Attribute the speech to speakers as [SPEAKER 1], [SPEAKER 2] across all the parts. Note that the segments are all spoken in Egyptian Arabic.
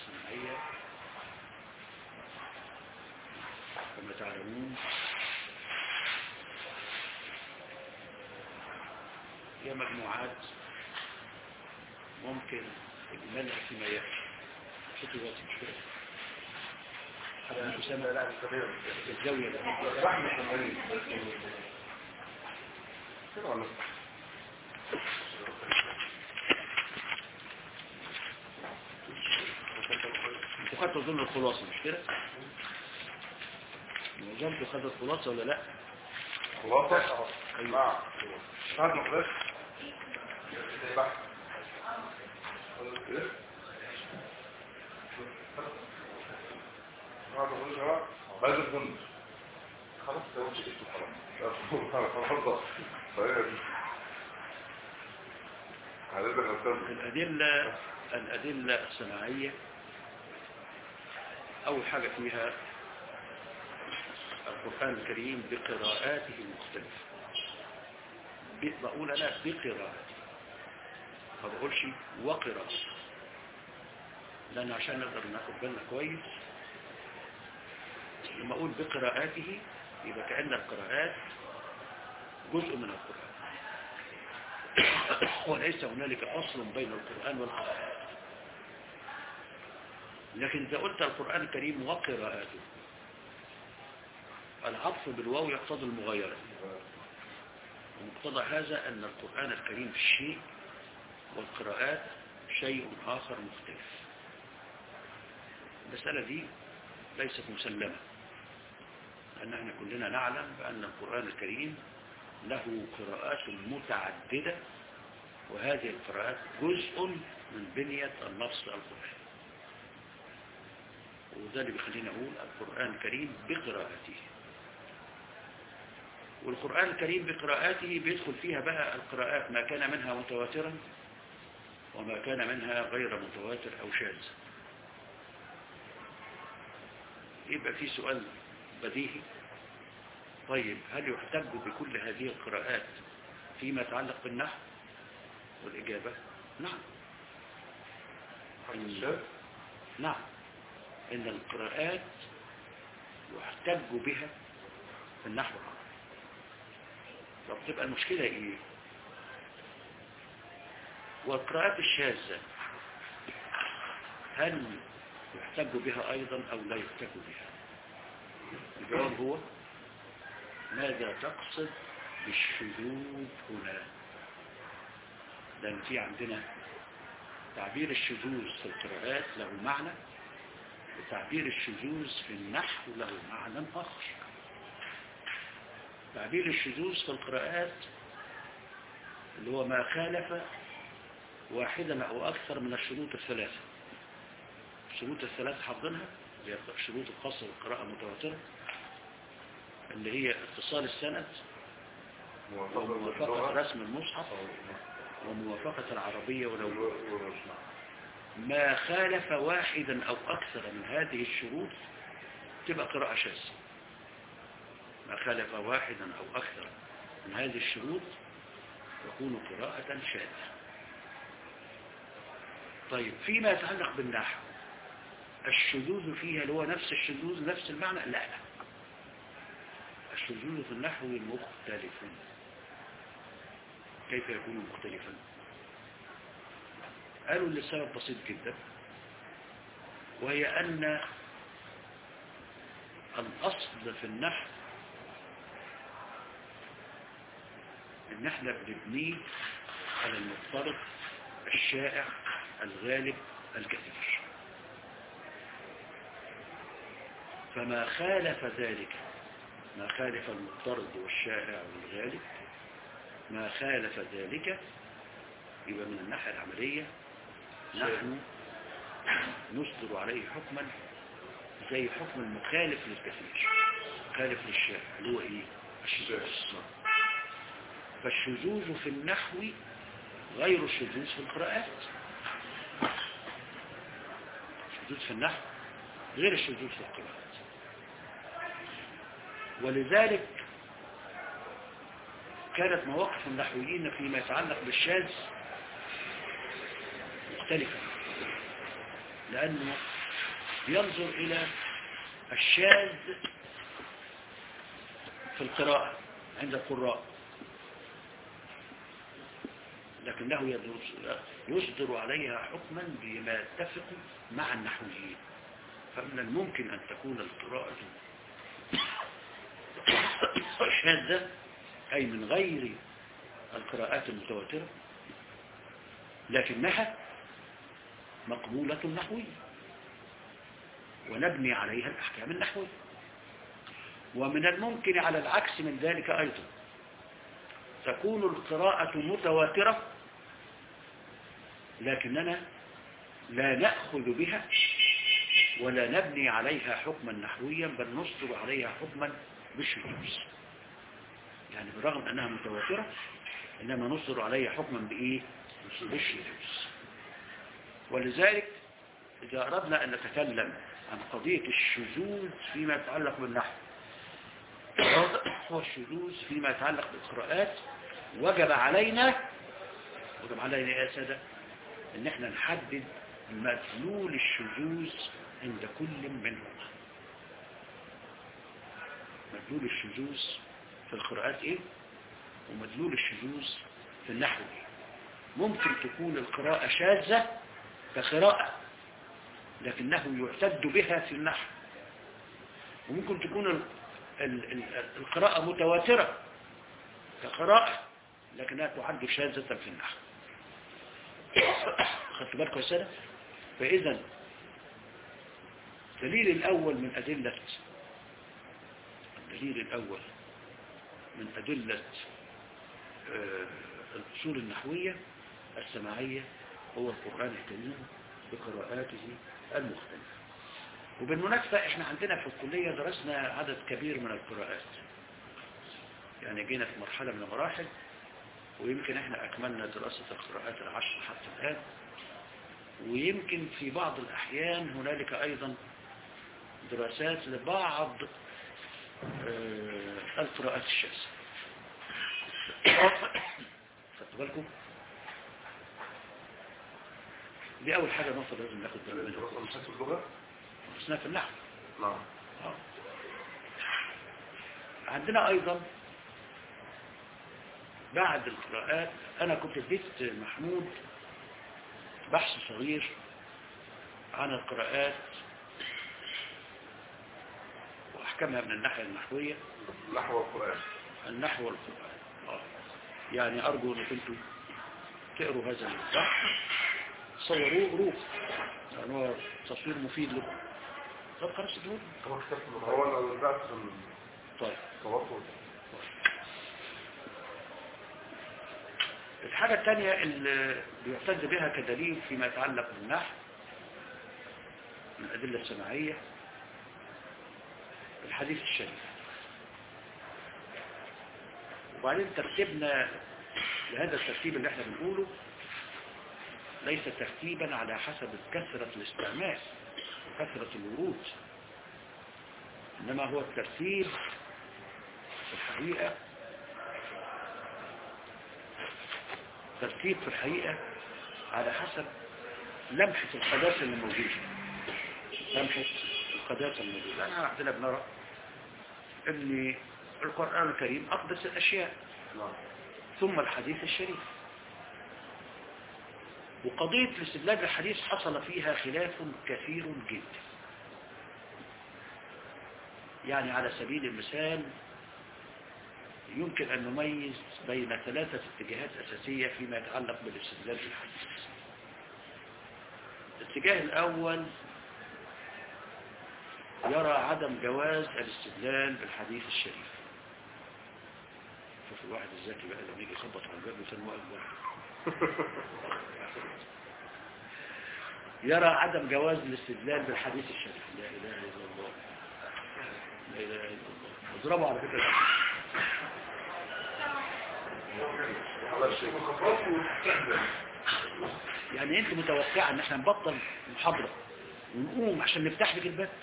[SPEAKER 1] الصناعية كما تعلمون هي مجموعات ممكن المنع فيما يأتي شوفوا دلوقتي مش كده حد أسامة
[SPEAKER 2] لا كبير
[SPEAKER 1] الزاوية ده
[SPEAKER 2] رحمة الله كده ولا
[SPEAKER 1] انتوا خدتوا ضمن الخلاصة مش كده؟ معظمكم خدوا الخلاصة ولا لا؟
[SPEAKER 2] خلاصة
[SPEAKER 1] أيوة.
[SPEAKER 2] نعم هذا مقدس بحث هذا مقدس هو هذا الجند خلاص ده وش اسمه خلاص خلاص خلاص طيب هذا ده الأستاذ
[SPEAKER 1] الأدلة الأدلة الصناعية أول حاجة فيها القرآن الكريم بقراءاته المختلفة ب- بقول أنا بقراءة ما بقولش وقراءة لأن عشان نقدر ناخد بالنا كويس لما أقول بقراءاته يبقى كأن القراءات جزء من القرآن وليس هنالك فصل بين القرآن والقرآن لكن إذا قلت القرآن الكريم وقراءاته العطف بالواو يقتضي المغايرة ومقتضى هذا أن القرآن الكريم شيء والقراءات شيء آخر مختلف المسألة دي ليست مسلمة لأن احنا كلنا نعلم بأن القرآن الكريم له قراءات متعددة وهذه القراءات جزء من بنية النص القرآني وده اللي بيخلينا أقول القرآن الكريم بقراءته والقرآن الكريم بقراءاته بيدخل فيها بقى القراءات ما كان منها متواترا وما كان منها غير متواتر أو شاذ يبقى في سؤال بديهي طيب هل يحتج بكل هذه القراءات فيما يتعلق بالنحو والإجابة نعم
[SPEAKER 2] الشيخ
[SPEAKER 1] نعم إن القراءات يحتج بها في النحو طب تبقى المشكلة إيه والقراءات الشاذة هل يحتج بها أيضا أو لا يحتج بها الجواب هو ماذا تقصد بالشذوذ هنا لأن في عندنا تعبير الشذوذ في القراءات له معنى وتعبير الشذوذ في النحو له معنى آخر تعبير الشذوذ في القراءات اللي هو ما خالف واحدا أو أكثر من الشروط الثلاثة الشروط الثلاثة حافظينها اللي هي الشروط الخاصة بالقراءة المتواترة اللي هي اتصال السند وموافقة رسم المصحف وموافقة العربية ولو ما خالف واحدا أو أكثر من هذه الشروط تبقى قراءة شاذة ما خالف واحدا أو أكثر من هذه الشروط تكون قراءة شاذة طيب فيما يتعلق بالنحو الشذوذ فيها اللي هو نفس الشذوذ نفس المعنى لا لا الشذوذ في النحو مختلف كيف يكون مختلفا قالوا لسبب بسيط جدا وهي أن الأصل في النحو ان احنا بنبنيه على المضطرب الشائع الغالب الكثير فما خالف ذلك ما خالف المضطرد والشائع والغالب ما خالف ذلك يبقى من الناحية العملية نحن نصدر عليه حكما زي حكم المخالف للكثير مخالف للشائع اللي هو ايه الشذوذ فالشذوذ في النحو غير الشذوذ في القراءات الشذوذ في النحو غير الشذوذ في القراءات ولذلك كانت مواقف النحويين فيما يتعلق بالشاذ مختلفة لأنه ينظر إلى الشاذ في القراءة عند القراء لكنه يدرس يصدر عليها حكما بما يتفق مع النحويين فمن الممكن أن تكون القراءة شاذة أي من غير القراءات المتواترة لكنها مقبولة نحوية ونبني عليها الأحكام النحوية ومن الممكن على العكس من ذلك أيضا تكون القراءة متواترة لكننا لا نأخذ بها ولا نبني عليها حكما نحويا بل نصدر عليها حكما بالشذوذ يعني بالرغم أنها متواترة إنما نصدر عليها حكما بإيه بالشذوذ ولذلك إذا أردنا أن نتكلم عن قضية الشذوذ فيما يتعلق بالنحو والشذوذ فيما يتعلق بالقراءات وجب علينا وجب علينا يا سادة ان احنا نحدد مدلول الشذوذ عند كل منهما مدلول الشذوذ في القراءات ايه ومدلول الشذوذ في النحو ايه ممكن تكون القراءة شاذة كقراءة لكنه يعتد بها في النحو وممكن تكون ال ال ال القراءة متواترة كقراءة لكنها تعد شاذة في النحو خدت بالكم يا سادة فإذا الدليل الأول من أدلة الدليل الأول من أدلة آه، الأصول النحوية السماعية هو القرآن الكريم بقراءاته المختلفة وبالمناسبة احنا عندنا في الكلية درسنا عدد كبير من القراءات يعني جينا في مرحلة من المراحل ويمكن احنا اكملنا دراسة القراءات العشر حتى الآن ويمكن في بعض الأحيان هنالك أيضا دراسات لبعض آه، القراءات الشاذة خدتوا بالكم دي أول حاجة نقطة لازم ناخد بالنا منها
[SPEAKER 2] دراسة مساحة اللغة
[SPEAKER 1] درسناها في النحو
[SPEAKER 2] نعم
[SPEAKER 1] آه. عندنا أيضا بعد القراءات أنا كنت اديت محمود بحث صغير عن القراءات وأحكامها من الناحية النحوية
[SPEAKER 2] نحو القرآن
[SPEAKER 1] النحو والقرآن آه. يعني أرجو أن كنتوا تقروا هذا البحث صوروه روح يعني هو تصوير مفيد لكم طب خلاص ادوه
[SPEAKER 2] هو كتاب اللغة هو أنا رجعت في
[SPEAKER 1] طيب
[SPEAKER 2] التوتر
[SPEAKER 1] الحاجة الثانية اللي بيعتد بها كدليل فيما يتعلق بالنحو من الأدلة السماعية الحديث الشريف وبعدين ترتيبنا لهذا الترتيب اللي احنا بنقوله ليس ترتيبا على حسب كثرة الاستعمال وكثرة الورود إنما هو الترتيب في الحقيقة ترتيب في الحقيقة على حسب لمحة القداسة اللي موجودة لمحة القداسة الموجودة أنا عندنا بنرى أن القرآن الكريم أقدس الأشياء
[SPEAKER 2] نعم
[SPEAKER 1] ثم الحديث الشريف وقضية الاستدلال بالحديث حصل فيها خلاف كثير جدا يعني على سبيل المثال يمكن أن نميز بين ثلاثة اتجاهات أساسية فيما يتعلق بالاستدلال بالحديث الاتجاه الأول يرى عدم جواز الاستدلال بالحديث الشريف شوف الواحد الذكي بقى لما يجي يخبط على الباب يسموه أكبر يرى عدم جواز الاستدلال بالحديث الشريف لا إله إلا الله لا إله إلا الله اضربوا على فكرة
[SPEAKER 2] على الشيء مخطط وتستهدف
[SPEAKER 1] يعني انت متوقعة ان احنا نبطل محاضرة ونقوم عشان نفتح لك الباب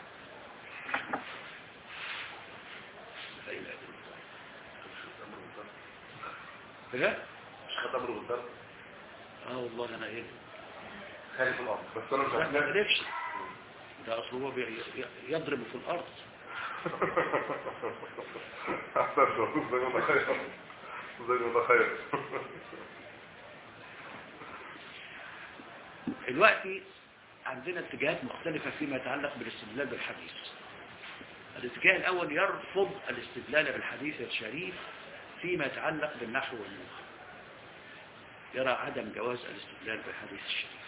[SPEAKER 1] لا إله إلا الله لا
[SPEAKER 2] مش ختم له قدام
[SPEAKER 1] اه والله انا ايه
[SPEAKER 2] خالف الأرض بس أنا مش
[SPEAKER 1] لا ما
[SPEAKER 2] عارف
[SPEAKER 1] قدرش ده أصله هو بي- يضرب في الأرض
[SPEAKER 2] أحسن زي ما خير زي ما خير
[SPEAKER 1] دلوقتي عندنا اتجاهات مختلفة فيما يتعلق بالاستدلال بالحديث الاتجاه الأول يرفض الاستدلال بالحديث الشريف فيما يتعلق بالنحو واللغة يرى عدم جواز الاستدلال بالحديث الشريف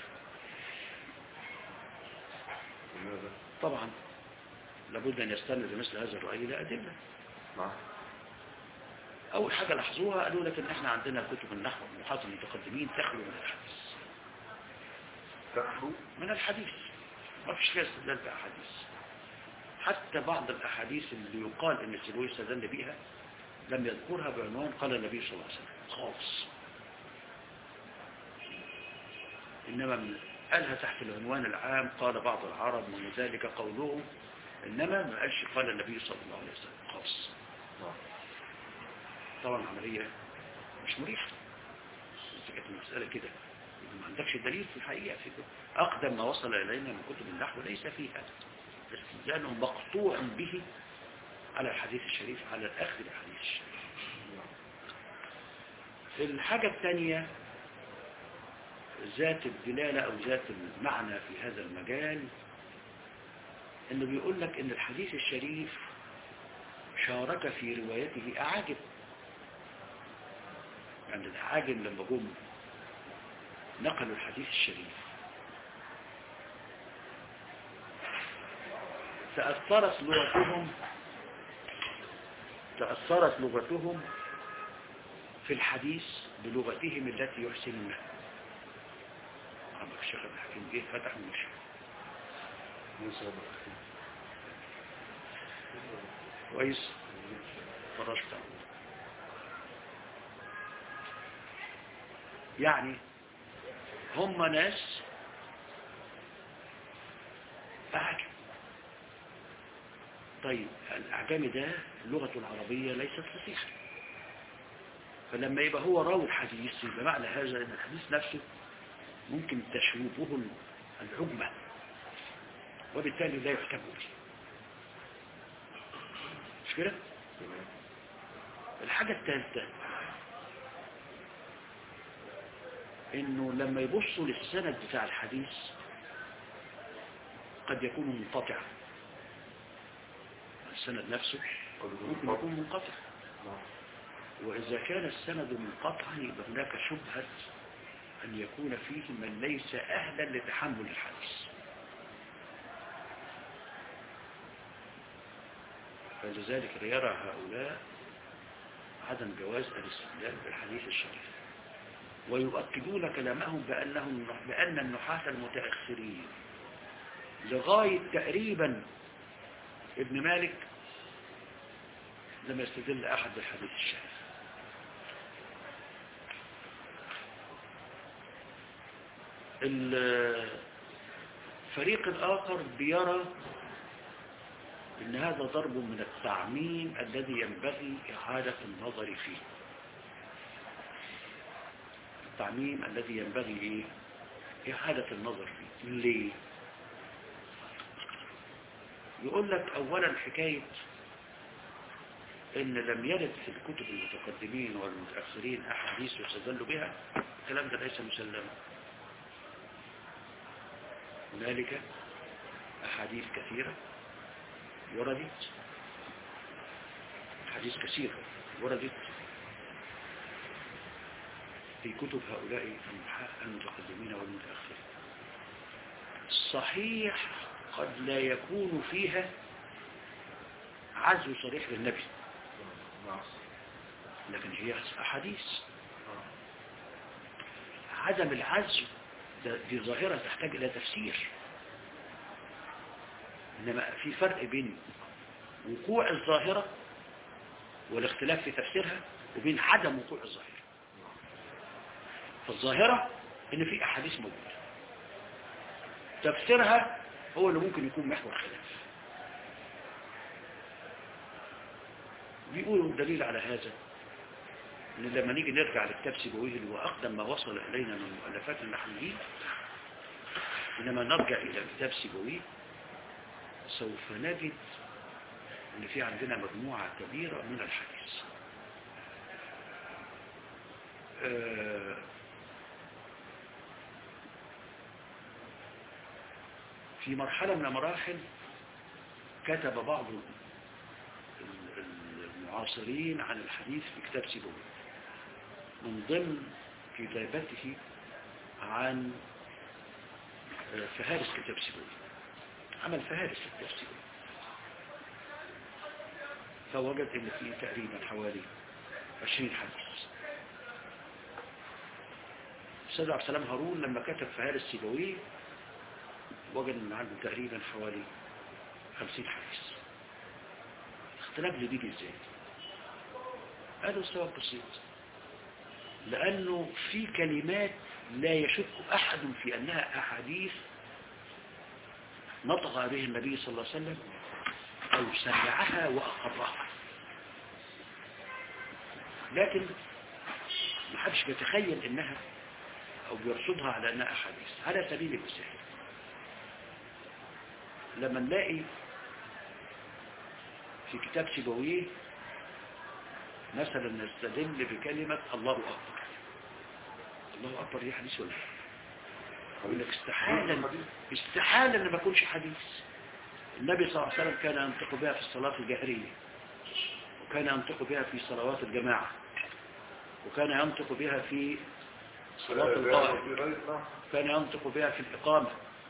[SPEAKER 2] لماذا؟
[SPEAKER 1] طبعا لابد أن يستند مثل هذا الرأي إلى أدلة
[SPEAKER 2] نعم
[SPEAKER 1] أول حاجة لاحظوها قالوا لك إن إحنا عندنا كتب النحو والمحاط المتقدمين تخلو من الحديث
[SPEAKER 2] تخلو
[SPEAKER 1] من الحديث ما فيش فيها استدلال بأحاديث حتى بعض الأحاديث اللي يقال إن سيبوي استدل بيها لم يذكرها بعنوان قال النبي صلى الله عليه وسلم خالص إنما من قالها تحت العنوان العام قال بعض العرب ومن ذلك قولهم إنما ما قالش قال النبي صلى الله عليه وسلم خالص
[SPEAKER 2] نعم
[SPEAKER 1] طبعا عملية مش مريحة إذا كانت المسألة كده يبقى ما عندكش دليل في الحقيقة في كده. أقدم ما وصل إلينا من كتب النحو ليس فيها استدلال مقطوع به على الحديث الشريف على الأخذ بالحديث الشريف الحاجة الثانية ذات الدلالة أو ذات المعنى في هذا المجال إنه بيقول لك إن الحديث الشريف شارك في روايته أعاجب يعني الأعاجم لما جم نقلوا الحديث الشريف تأثرت لغتهم تأثرت لغتهم في الحديث بلغتهم التي يحسنونها عمك الشيخ عبد الحكيم جه فتح المشهد
[SPEAKER 2] موسى
[SPEAKER 1] كويس فرشت يعني هم ناس أعجم طيب الأعجم ده اللغة العربية ليست فصيحة فلما يبقى هو راوي الحديث يبقى معنى هذا أن الحديث نفسه ممكن تشويبه العجمة وبالتالي لا يحكم به مش كده؟ الحاجة الثالثة انه لما يبصوا للسند بتاع الحديث قد يكون منقطع السند نفسه ممكن يكون منقطع وإذا كان السند منقطعا يبقى هناك شبهة أن يكون فيه من ليس أهلا لتحمل الحديث فلذلك يرى هؤلاء عدم جواز الاستدلال بالحديث الشريف ويؤكدون كلامهم بأنهم بأن النحاة المتأخرين لغاية تقريبا ابن مالك لم يستدل أحد بالحديث الشريف الفريق الآخر بيرى إن هذا ضرب من التعميم الذي ينبغي إعادة النظر فيه التعميم الذي ينبغي إيه؟ إعادة النظر فيه ليه؟ يقول لك أولا حكاية إن لم يرد في الكتب المتقدمين والمتأخرين أحاديث يستدل بها الكلام ده ليس مسلما هنالك أحاديث كثيرة وردت أحاديث كثيرة وردت في كتب هؤلاء المتقدمين والمتأخرين صحيح قد لا يكون فيها عزو صريح للنبي لكن هي أحاديث عدم العزو دي ظاهرة تحتاج إلى تفسير إنما في فرق بين وقوع الظاهرة والاختلاف في تفسيرها وبين عدم وقوع الظاهرة فالظاهرة إن في أحاديث موجودة تفسيرها هو اللي ممكن يكون محور خلاف بيقولوا الدليل على هذا ان لما نيجي نرجع لكتاب سيبويه اللي هو اقدم ما وصل الينا من مؤلفات النحويين انما نرجع الى كتاب سيبويه سوف نجد ان في عندنا مجموعة كبيرة من الحديث آه، في مرحلة من المراحل كتب بعض ال- ال- المعاصرين عن الحديث في كتاب سيبوي من ضمن كتابته عن آه، فهارس كتاب سيبوي عمل فهارس كتاب سيبوي فوجد ان فيه تقريبا حوالي 20 حديث السيد عبد السلام هارون لما كتب فهارس سيبوي وجد ان عنده تقريبا حوالي 50 حديث اختلاف ده بيجي ازاي هذا السبب بسيط لانه في كلمات لا يشك احد في انها احاديث نطق به النبي صلى الله عليه وسلم او سمعها واقرها لكن ما حدش بيتخيل انها او بيرصدها على انها احاديث على سبيل المثال لما نلاقي في كتاب سيبويه مثلا نستدل بكلمة الله أكبر الله أكبر دي حديث ولا لا؟ يقول لك استحالا استحالا ان ما يكونش حديث النبي صلى الله عليه وسلم كان ينطق بها في الصلاة الجهرية وكان ينطق بها في صلوات الجماعة وكان ينطق بها في صلاة القائم كان ينطق بها في الإقامة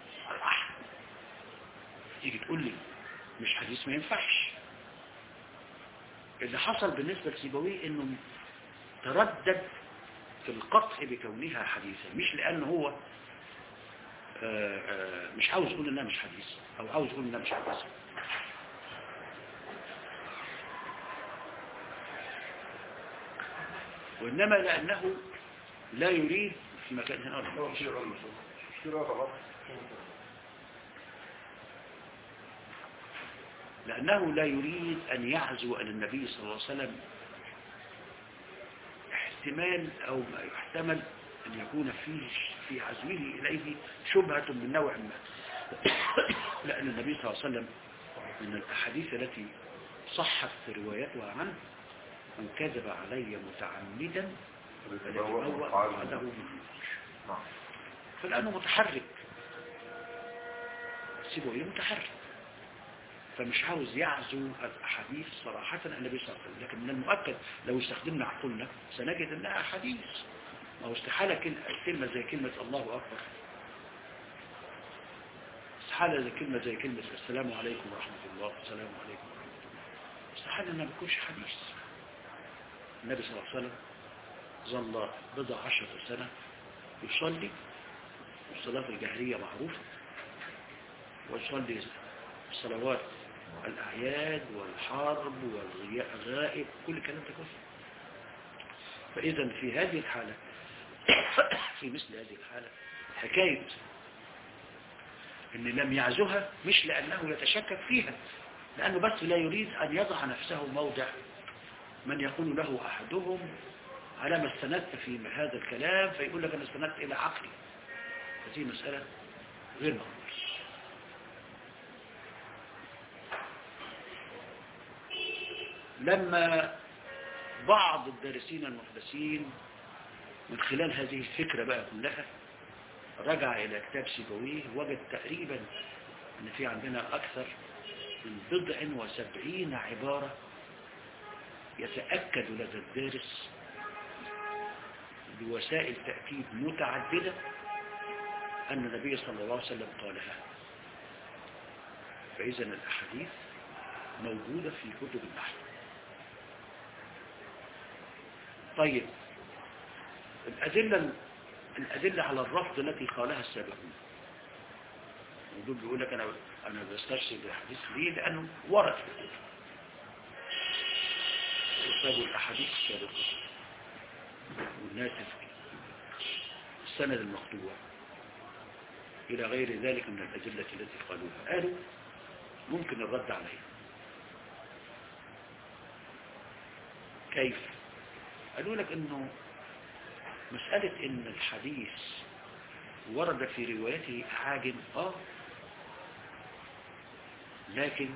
[SPEAKER 1] تيجي تقول لي مش حديث ما ينفعش اللي حصل بالنسبة لسيبويه انه تردد في القطع بكونها حديثا مش لأنه هو آآ آآ مش عاوز يقول انها مش حديث او عاوز يقول انها مش حديث وإنما لأنه لا يريد في مكان هنا لأنه لا يريد أن يعزو عن النبي صلى الله عليه وسلم احتمال أو ما يحتمل أن يكون فيه في عزوه إليه شبهة من نوع ما لأن النبي صلى الله عليه وسلم من الأحاديث التي صحت روايتها عنه من كذب علي متعمدا فليتبوأ بعده من النار فالآن متحرك سيبه ايه متحرك فمش عاوز يعزو الأحاديث صراحة النبي صلى الله عليه وسلم لكن من المؤكد لو استخدمنا عقولنا سنجد أنها أحاديث ما هو استحالة كلمة زي كلمة الله أكبر استحالة زي كلمة زي كلمة السلام عليكم ورحمة الله السلام عليكم ورحمة الله استحالة أنها ما تكونش حديث النبي صلى الله عليه وسلم ظل بضع عشرة سنة يصلي والصلاة الجهرية معروفة ويصلي الصلوات الأعياد والحرب والغائب كل الكلام ده كله فإذا في هذه الحالة في مثل هذه الحالة حكاية ان لم يعزها مش لأنه يتشكك فيها لأنه بس لا يريد أن يضع نفسه موضع من يقول له أحدهم على ما استندت في هذا الكلام فيقول لك أنا استندت إلى عقلي هذه مسألة غير مقبولة لما بعض الدارسين المحدثين من خلال هذه الفكرة بقى كلها رجع إلى كتاب سيبويه وجد تقريبا أن في عندنا أكثر من بضع وسبعين عبارة يتأكد لدى الدارس بوسائل تأكيد متعددة أن النبي صلى الله عليه وسلم قالها فإذا الأحاديث موجودة في كتب النحو طيب الأدلة الأدلة على الرفض التي قالها السابقون ودول بيقول لك أنا أنا بستشهد الحديث ليه لأنه ورد في الكتب كتاب الأحاديث السابقة والناسف السند المقطوع إلى غير ذلك من الأدلة التي قالوها قالوا ممكن الرد عليها كيف قالوا لك انه مسألة ان الحديث ورد في روايته عاجم اه لكن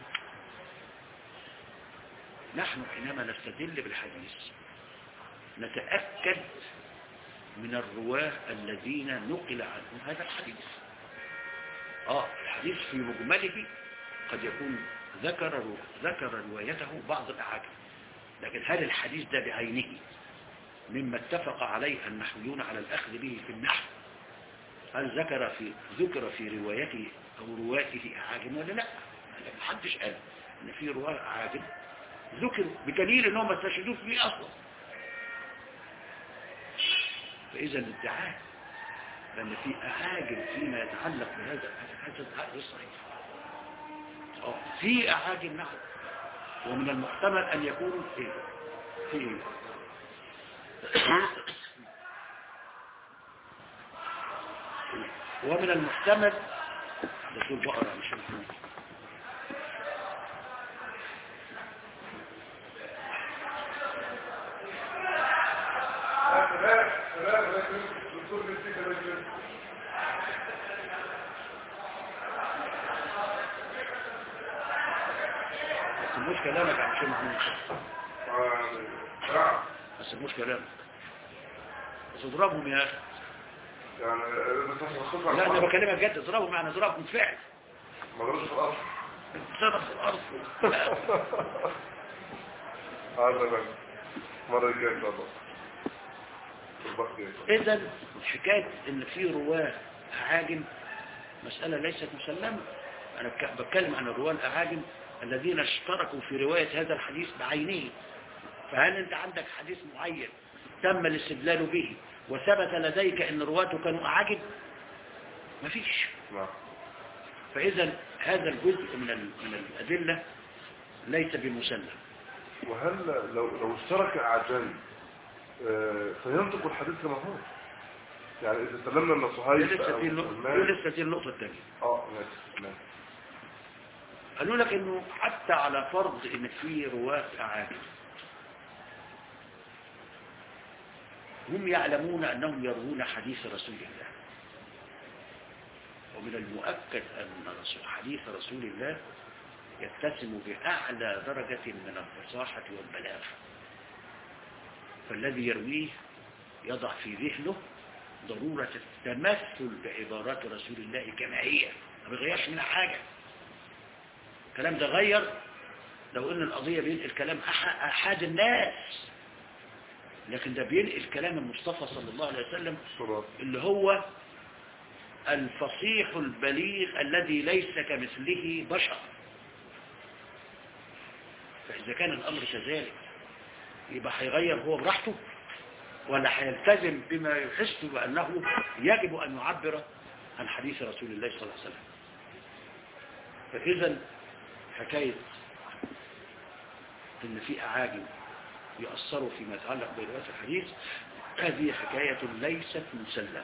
[SPEAKER 1] نحن حينما نستدل بالحديث نتأكد من الرواه الذين نقل عنهم هذا الحديث آه الحديث في مجمله قد يكون ذكر ذكر روايته بعض الأحاديث لكن هل الحديث ده بعينه مما اتفق عليه النحويون على الأخذ به في النحو هل ذكر في ذكر في روايته أو رواته أعاجم ولا لا ما حدش قال إن في رواه أعاجم ذكروا بدليل إنهم ما استشهدوش به أصلا فإذا الادعاء لأن في أعاجم فيما يتعلق بهذا هذا الادعاء غير صحيح آه، في أعاجم نعم ومن المحتمل أن يكونوا إيه؟ في إيه؟ ومن المحتمل ده طول بقرة مش محمود بس مش كلامك عن شيء محمود بس مش كلامك بس اضربهم يا اخي
[SPEAKER 2] يعني بس احنا الخطة
[SPEAKER 1] لا انا بكلمك جد اضربهم يعني اضربهم فعل
[SPEAKER 2] ما ضربش في الأرض
[SPEAKER 1] ضرب في الارض
[SPEAKER 2] هذا بقى مرة الجاية إن شاء الله البخت
[SPEAKER 1] اذا حكايه ان في رواه اعاجم مساله ليست مسلمه انا بك- بتكلم عن الرواه الاعاجم الذين اشتركوا في روايه هذا الحديث بعينه فهل انت عندك حديث معين تم الاستدلال به وثبت لديك ان رواته كانوا اعاجم مفيش
[SPEAKER 2] نعم
[SPEAKER 1] فاذا هذا الجزء من ال- من الادله ليس بمسلم
[SPEAKER 2] وهل لو لو اشترك أعجمي آه، فينطق الحديث كما هو يعني إذا سلمنا أن
[SPEAKER 1] دي
[SPEAKER 2] صهيب
[SPEAKER 1] لسه
[SPEAKER 2] أو
[SPEAKER 1] دي النقطه
[SPEAKER 2] سلمان-
[SPEAKER 1] دي لسه دي النقطه الثانيه
[SPEAKER 2] اه ماشي ماشي
[SPEAKER 1] قالوا لك انه حتى على فرض ان في رواه اعاجم هم يعلمون انهم يروون حديث رسول الله ومن المؤكد ان رسول حديث رسول الله يتسم باعلى درجه من الفصاحه والبلاغه فالذي يرويه يضع في ذهنه ضروره التمثل بعبارات رسول الله كما هي ما بيغيرش منها حاجه الكلام ده غير لو ان القضية بينقل كلام أح- احد الناس لكن ده بينقل كلام المصطفى صلى الله عليه وسلم
[SPEAKER 2] صلاة
[SPEAKER 1] اللي هو الفصيح البليغ الذي ليس كمثله بشر فإذا كان الأمر كذلك يبقى هيغير هو براحته ولا هيلتزم بما يحس بأنه يجب أن يعبر عن حديث رسول الله صلى الله عليه وسلم فإذا حكاية إن في أعاجم يأثروا فيما يتعلق برواية الحديث هذه حكاية ليست مسلمة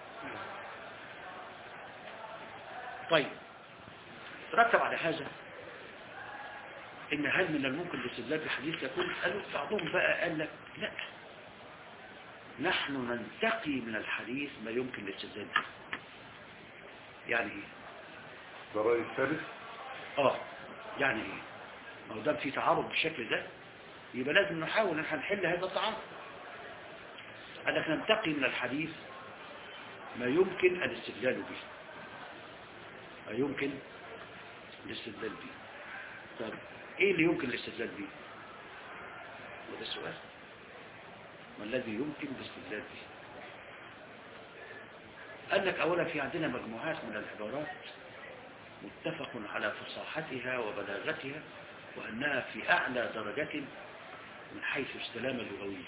[SPEAKER 1] طيب ترتب على هذا إن هل من الممكن الاستدلال بالحديث يكون قالوا بعضهم بقى قال لك لا نحن ننتقي من الحديث ما يمكن الاستدلال به يعني ايه
[SPEAKER 2] ده الرأي الثالث
[SPEAKER 1] اه يعني ايه ما هو دام في تعارض بالشكل ده يبقى لازم نحاول ان احنا نحل هذا التعارض قال لك ننتقي من الحديث ما يمكن الاستدلال به ما يمكن الاستدلال به طب ايه اللي يمكن الاستدلال به وده السؤال ما الذي يمكن الاستدلال به قال لك اولا في عندنا مجموعات من العبارات متفق على فصاحتها وبلاغتها وأنها في أعلى درجة من حيث السلامة اللغوية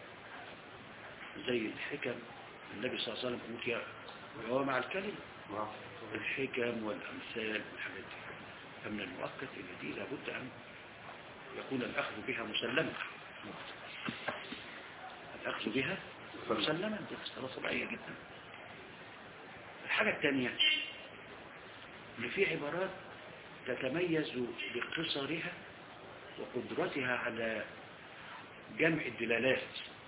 [SPEAKER 1] زي الحكم النبي صلى الله عليه وسلم أوتي وهو مع الكلمة
[SPEAKER 2] نعم
[SPEAKER 1] الحكم والأمثال والحاجات دي فمن المؤكد أن دي لابد أن يكون الأخذ بها مسلما الأخذ بها مسلما دي مسألة طبيعية جدا الحاجة الثانية ان في عبارات تتميز باختصارها وقدرتها على جمع الدلالات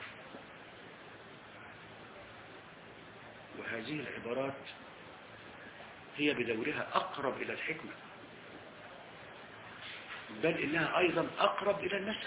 [SPEAKER 1] وهذه العبارات هي بدورها أقرب إلى الحكمة بل إنها أيضا أقرب إلى النسل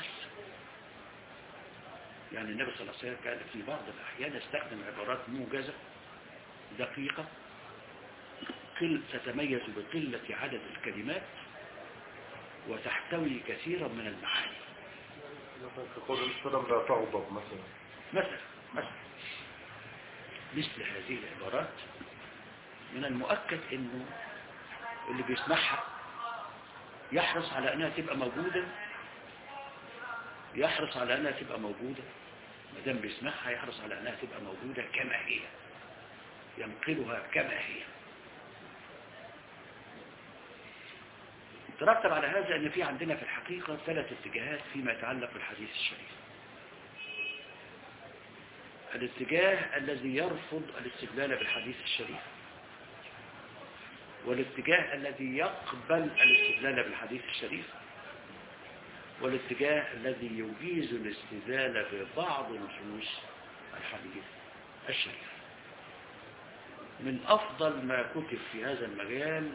[SPEAKER 1] يعني النبي صلى الله عليه وسلم كان في بعض الأحيان يستخدم عبارات موجزة دقيقة قل تتميز بقلة عدد الكلمات وتحتوي كثيرا من المعاني
[SPEAKER 2] مثلا في قول السلام لا تغضب مثلا
[SPEAKER 1] مثلا مثلا مثل هذه العبارات من المؤكد انه اللي بيسمعها يحرص على انها تبقى موجودة يحرص على انها تبقى موجودة ما دام بيسمعها يحرص على انها تبقى موجودة كما هي ينقلها كما هي ترتب على هذا ان في عندنا في الحقيقة ثلاث اتجاهات فيما يتعلق بالحديث الشريف الاتجاه الذي يرفض الاستدلال بالحديث الشريف والاتجاه الذي يقبل الاستدلال بالحديث الشريف والاتجاه الذي يجيز الاستدلال ببعض نصوص الحديث الشريف من أفضل ما كتب في هذا المجال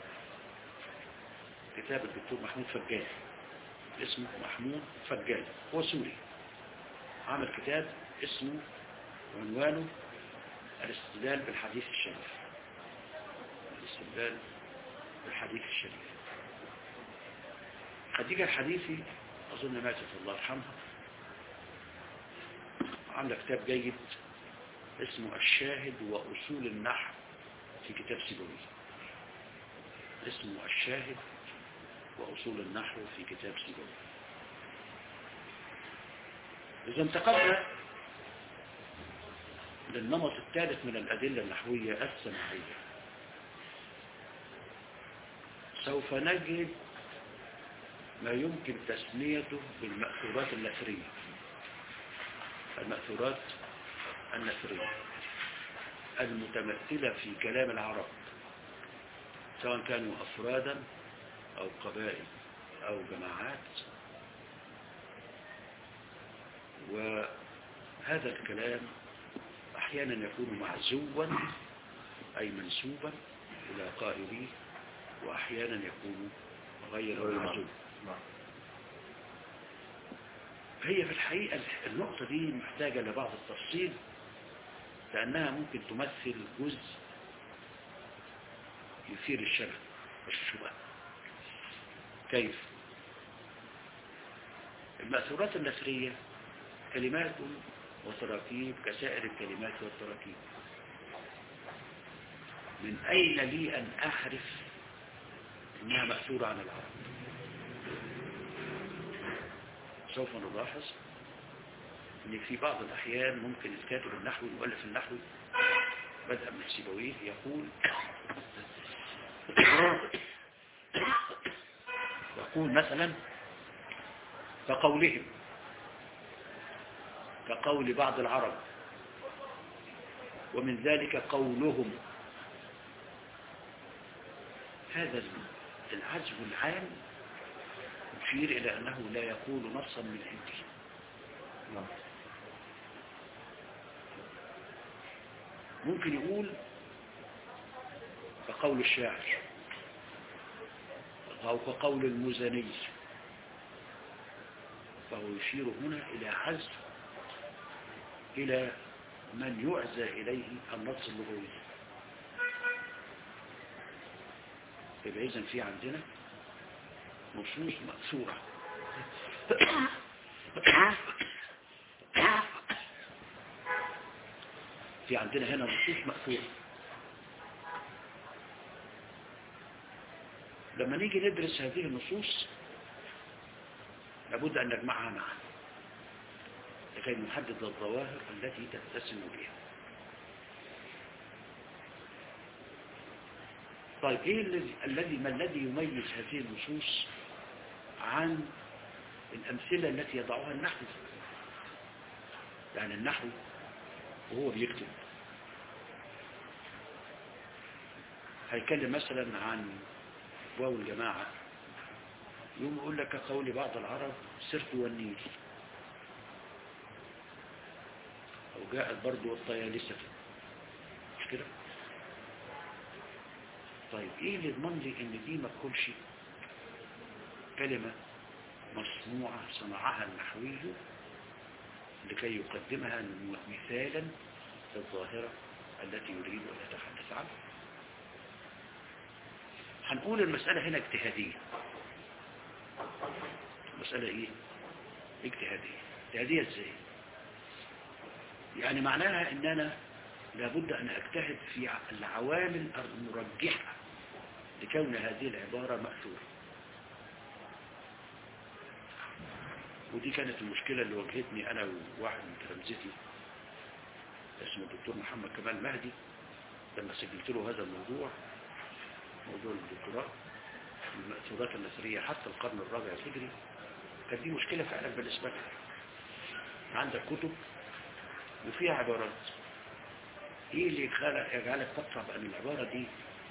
[SPEAKER 1] كتاب الدكتور محمود فجاج اسمه محمود فجاج هو سوري عمل كتاب اسمه عنوانه الاستدلال بالحديث الشريف الاستدلال بالحديث الشريف خديجة الحديثي أظن ماتت الله يرحمها عاملة كتاب جيد اسمه الشاهد وأصول النحو في كتاب سيبوي اسمه الشاهد وأصول النحو في كتاب سيبوي إذا انتقلنا للنمط الثالث من الأدلة النحوية السماعية سوف نجد ما يمكن تسميته بالمأثورات النثرية المأثورات النثرية المتمثلة في كلام العرب سواء كانوا أفرادا أو قبائل أو جماعات وهذا الكلام أحيانا يكون معزوا أي منسوبا إلى قائليه وأحيانا يكون غير معزو
[SPEAKER 2] نعم
[SPEAKER 1] هي في الحقيقة النقطة دي محتاجة لبعض التفصيل لأنها ممكن تمثل جزء يثير الشبه والشبهة كيف؟ المأثورات النثرية كلمات وتراكيب كسائر الكلمات والتراكيب من أين لي أن أعرف أنها مأثورة عن العرب سوف نلاحظ أن في بعض الأحيان ممكن الكاتب النحوي المؤلف النحوي بدءا من سيبويه يقول يقول مثلا كقولهم كقول بعض العرب ومن ذلك قولهم هذا العزو العام يشير إلى أنه لا يقول نصا من عنده
[SPEAKER 2] نعم
[SPEAKER 1] ممكن يقول كقول الشاعر أو كقول المزني فهو يشير هنا إلى عزو إلى من يعزى إليه النص اللغوي يبقى إذن في عندنا نصوص مأثورة في عندنا هنا نصوص مأثورة لما نيجي ندرس هذه النصوص لابد أن نجمعها معا لكي نحدد الظواهر التي تتسم بها طيب ايه الذي الذي ما الذي يميز هذه النصوص عن الامثله التي يضعها النحو يعني النحو وهو بيكتب هيكلم مثلا عن واو الجماعه يوم يقول لك قول بعض العرب سرت والنيل او جاءت برضو الطيالسه مش كده طيب ايه اللي يضمن لي ان دي ما تكونش كلمة مصنوعة صنعها النحوي لكي يقدمها مثالا للظاهرة التي يريد أن يتحدث عنها هنقول المسألة هنا اجتهادية المسألة ايه اجتهادية اجتهادية ازاي يعني معناها ان انا لابد ان اجتهد في العوامل المرجحة لكون هذه العبارة مأثورة ودي كانت المشكلة اللي واجهتني انا وواحد من تلامذتي اسمه الدكتور محمد كمال مهدي لما سجلت له هذا الموضوع موضوع الدكتوراه المأثورات النثرية حتى القرن الرابع الهجري كانت دي مشكلة فعلا بالنسبة لي عندك كتب وفيها عبارات ايه اللي يجعلك تقطع بأن العبارة دي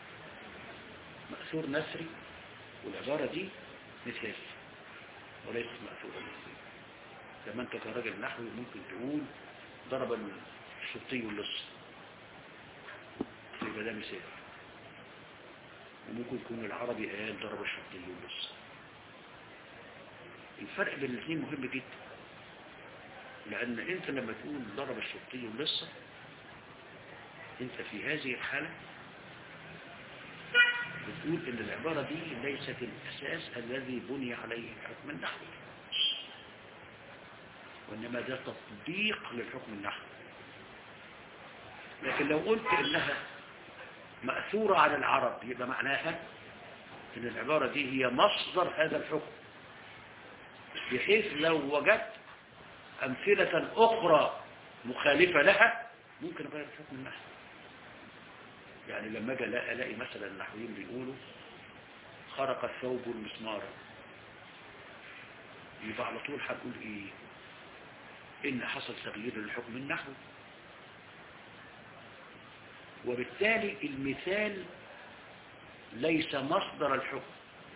[SPEAKER 1] مأثور نثري والعبارة دي مثال وليست مأثورة نثري لما انت كراجل نحوي ممكن تقول ضرب الشرطي اللص يبقى ده مثال وممكن يكون العربي قال ضرب الشرطي اللص الفرق بين الاثنين مهم جدا لأن أنت لما تقول ضرب الشرطي اللصة أنت في هذه الحالة بتقول إن العبارة دي ليست الأساس الذي بني عليه حكم النحو وإنما ده تطبيق للحكم النحو لكن لو قلت إنها مأثورة على العرب يبقى معناها إن العبارة دي هي مصدر هذا الحكم بحيث لو وجدت أمثلة أخرى مخالفة لها ممكن أغير الحكم النحو يعني لما أجي ألاقي مثلا النحويين بيقولوا خرق الثوب المسمار يبقى على طول هنقول إيه إن حصل تغيير للحكم النحوي وبالتالي المثال ليس مصدر الحكم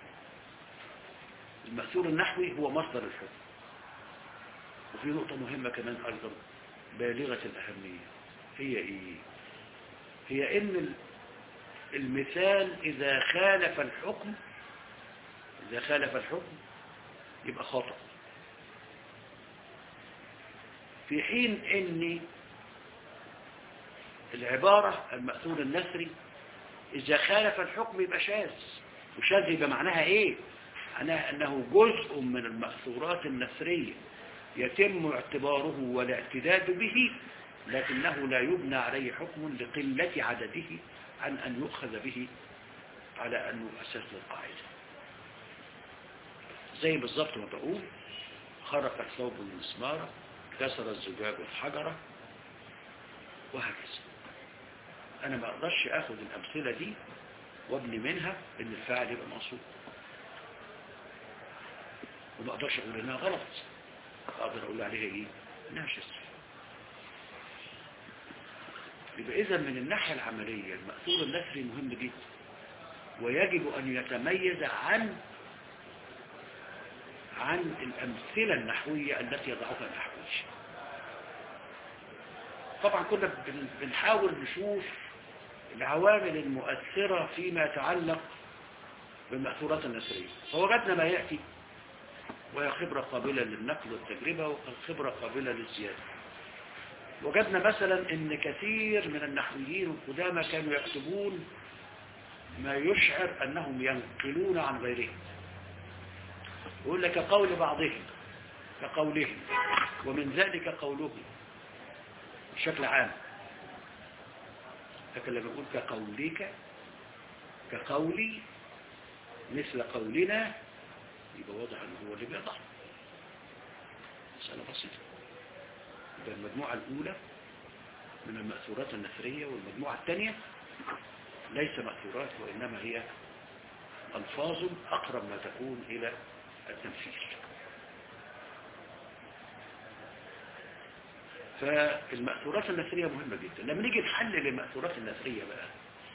[SPEAKER 1] المأثور النحوي هو مصدر الحكم وفي نقطة مهمة كمان أيضا بالغة الأهمية هي إيه هي إن المثال إذا خالف الحكم إذا خالف الحكم يبقى خطأ في حين إن العبارة المأثور النثري إذا خالف الحكم يبقى شاذ وشاذ يبقى معناها إيه معناها أنه جزء من المأثورات النثرية يتم اعتباره والاعتداد به لكنه لا يبنى عليه حكم لقلة عدده عن أن يؤخذ به على أنه أساس للقاعدة زي بالضبط ما بقول خرق الثوب المسمارة كسر الزجاج الحجرة وهكذا أنا ما أقدرش أخذ الأمثلة دي وابني منها إن الفاعل يبقى منصوب وما أقدرش أقول إنها غلط أقدر أقول عليها إيه إنها شاذة يبقى إذا من الناحية العملية المأثور النثري مهم جدا ويجب أن يتميز عن عن الأمثلة النحوية التي يضعها النحوي طبعا كنا بنحاول نشوف العوامل المؤثرة فيما يتعلق بالمأثورات النثرية فوجدنا ما يأتي وهي خبرة قابلة للنقل والتجربة وخبرة قابلة للزيادة وجدنا مثلا ان كثير من النحويين القدامى كانوا يكتبون ما يشعر انهم ينقلون عن غيرهم يقول لك قول بعضهم كقولهم ومن ذلك قولهم بشكل عام لكن لما يقول كقولك كقولي مثل قولنا يبقى واضح انه هو اللي بيضع مسألة بسيطة يبقى المجموعة الأولى من المأثورات النثرية والمجموعة الثانية ليس مأثورات وإنما هي ألفاظ أقرب ما تكون إلى التمثيل فالمأثورات النثرية مهمة جدا لما نيجي نحلل المأثورات النثرية بقى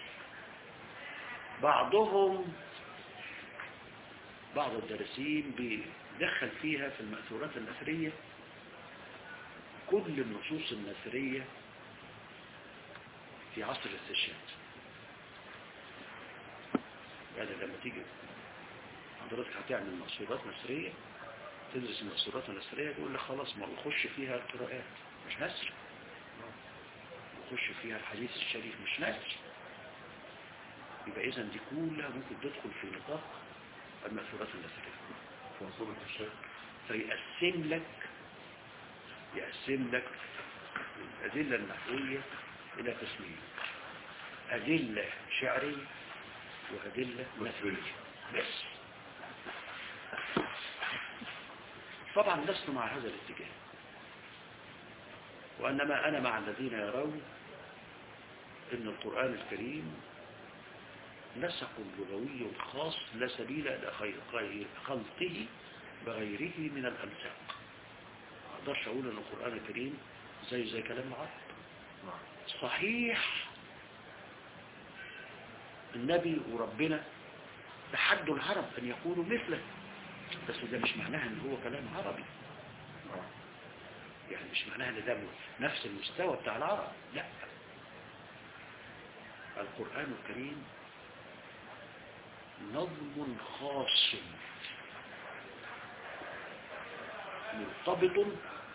[SPEAKER 1] بعضهم بعض الدارسين بيدخل فيها في المأثورات النثرية كل النصوص النثرية في عصر الاستشهاد يعني لما تيجي حضرتك هتعمل مقصودات نثرية تدرس المقصودات النثرية تقول لك خلاص ما نخش فيها القراءات مش نثر نخش فيها الحديث الشريف مش نثر يبقى إذا دي كلها ممكن تدخل في نطاق المأثورات النثرية
[SPEAKER 2] في منصوبة الشيخ
[SPEAKER 1] فيقسم لك يقسم لك الأدلة النحوية إلى قسمين أدلة شعرية وأدلة نثرية بس طبعا لست مع هذا الاتجاه وإنما أنا مع الذين يرون أن القرآن الكريم نسق لغوي خاص لا سبيل إلى خير- خلقه بغيره من الأنساق ما أقدرش أقول أن القرآن الكريم زي زي كلام العرب
[SPEAKER 2] نعم
[SPEAKER 1] صحيح النبي وربنا تحدوا العرب أن يقولوا مثله بس ده مش معناها أن هو كلام عربي
[SPEAKER 2] نعم
[SPEAKER 1] يعني مش معناها أن ده نفس المستوى بتاع العرب لا القرآن الكريم نظم خاص مرتبط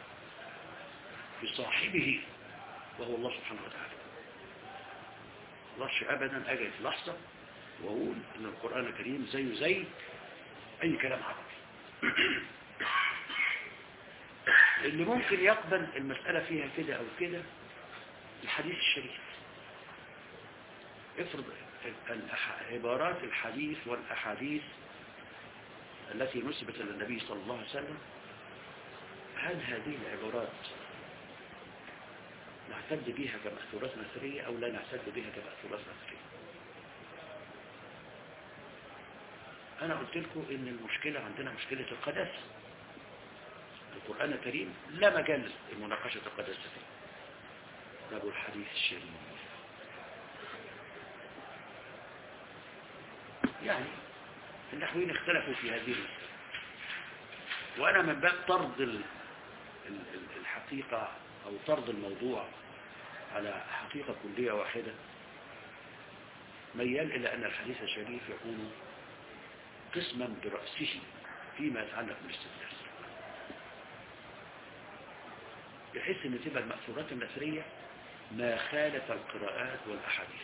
[SPEAKER 1] بصاحبه وهو الله سبحانه وتعالى مقدرش ابدا اجي في لحظه واقول ان القران الكريم زيه زي اي كلام عربي اللي ممكن يقبل المساله فيها كده او كده الحديث الشريف افرض الأح- عبارات الحديث والاحاديث التي نسبت الى النبي صلى الله عليه وسلم هل هذه العبارات نعتد بها كمأثورات نثرية أو لا نعتد بها كمأثورات نثرية أنا قلت لكم إن المشكلة عندنا مشكلة القداسة القرآن الكريم لا مجال لمناقشة القداسة فيه باب الحديث الشريف يعني النحويين اختلفوا في هذه المسألة وأنا من باب طرد ال- ال- ال- الحقيقة أو طرد الموضوع على حقيقة كلية واحدة ميال إلى أن الحديث الشريف يكون قسما برأسه فيما يتعلق بالاستدلال بحيث أن تبقى المأثورات النثرية ما خالف القراءات والأحاديث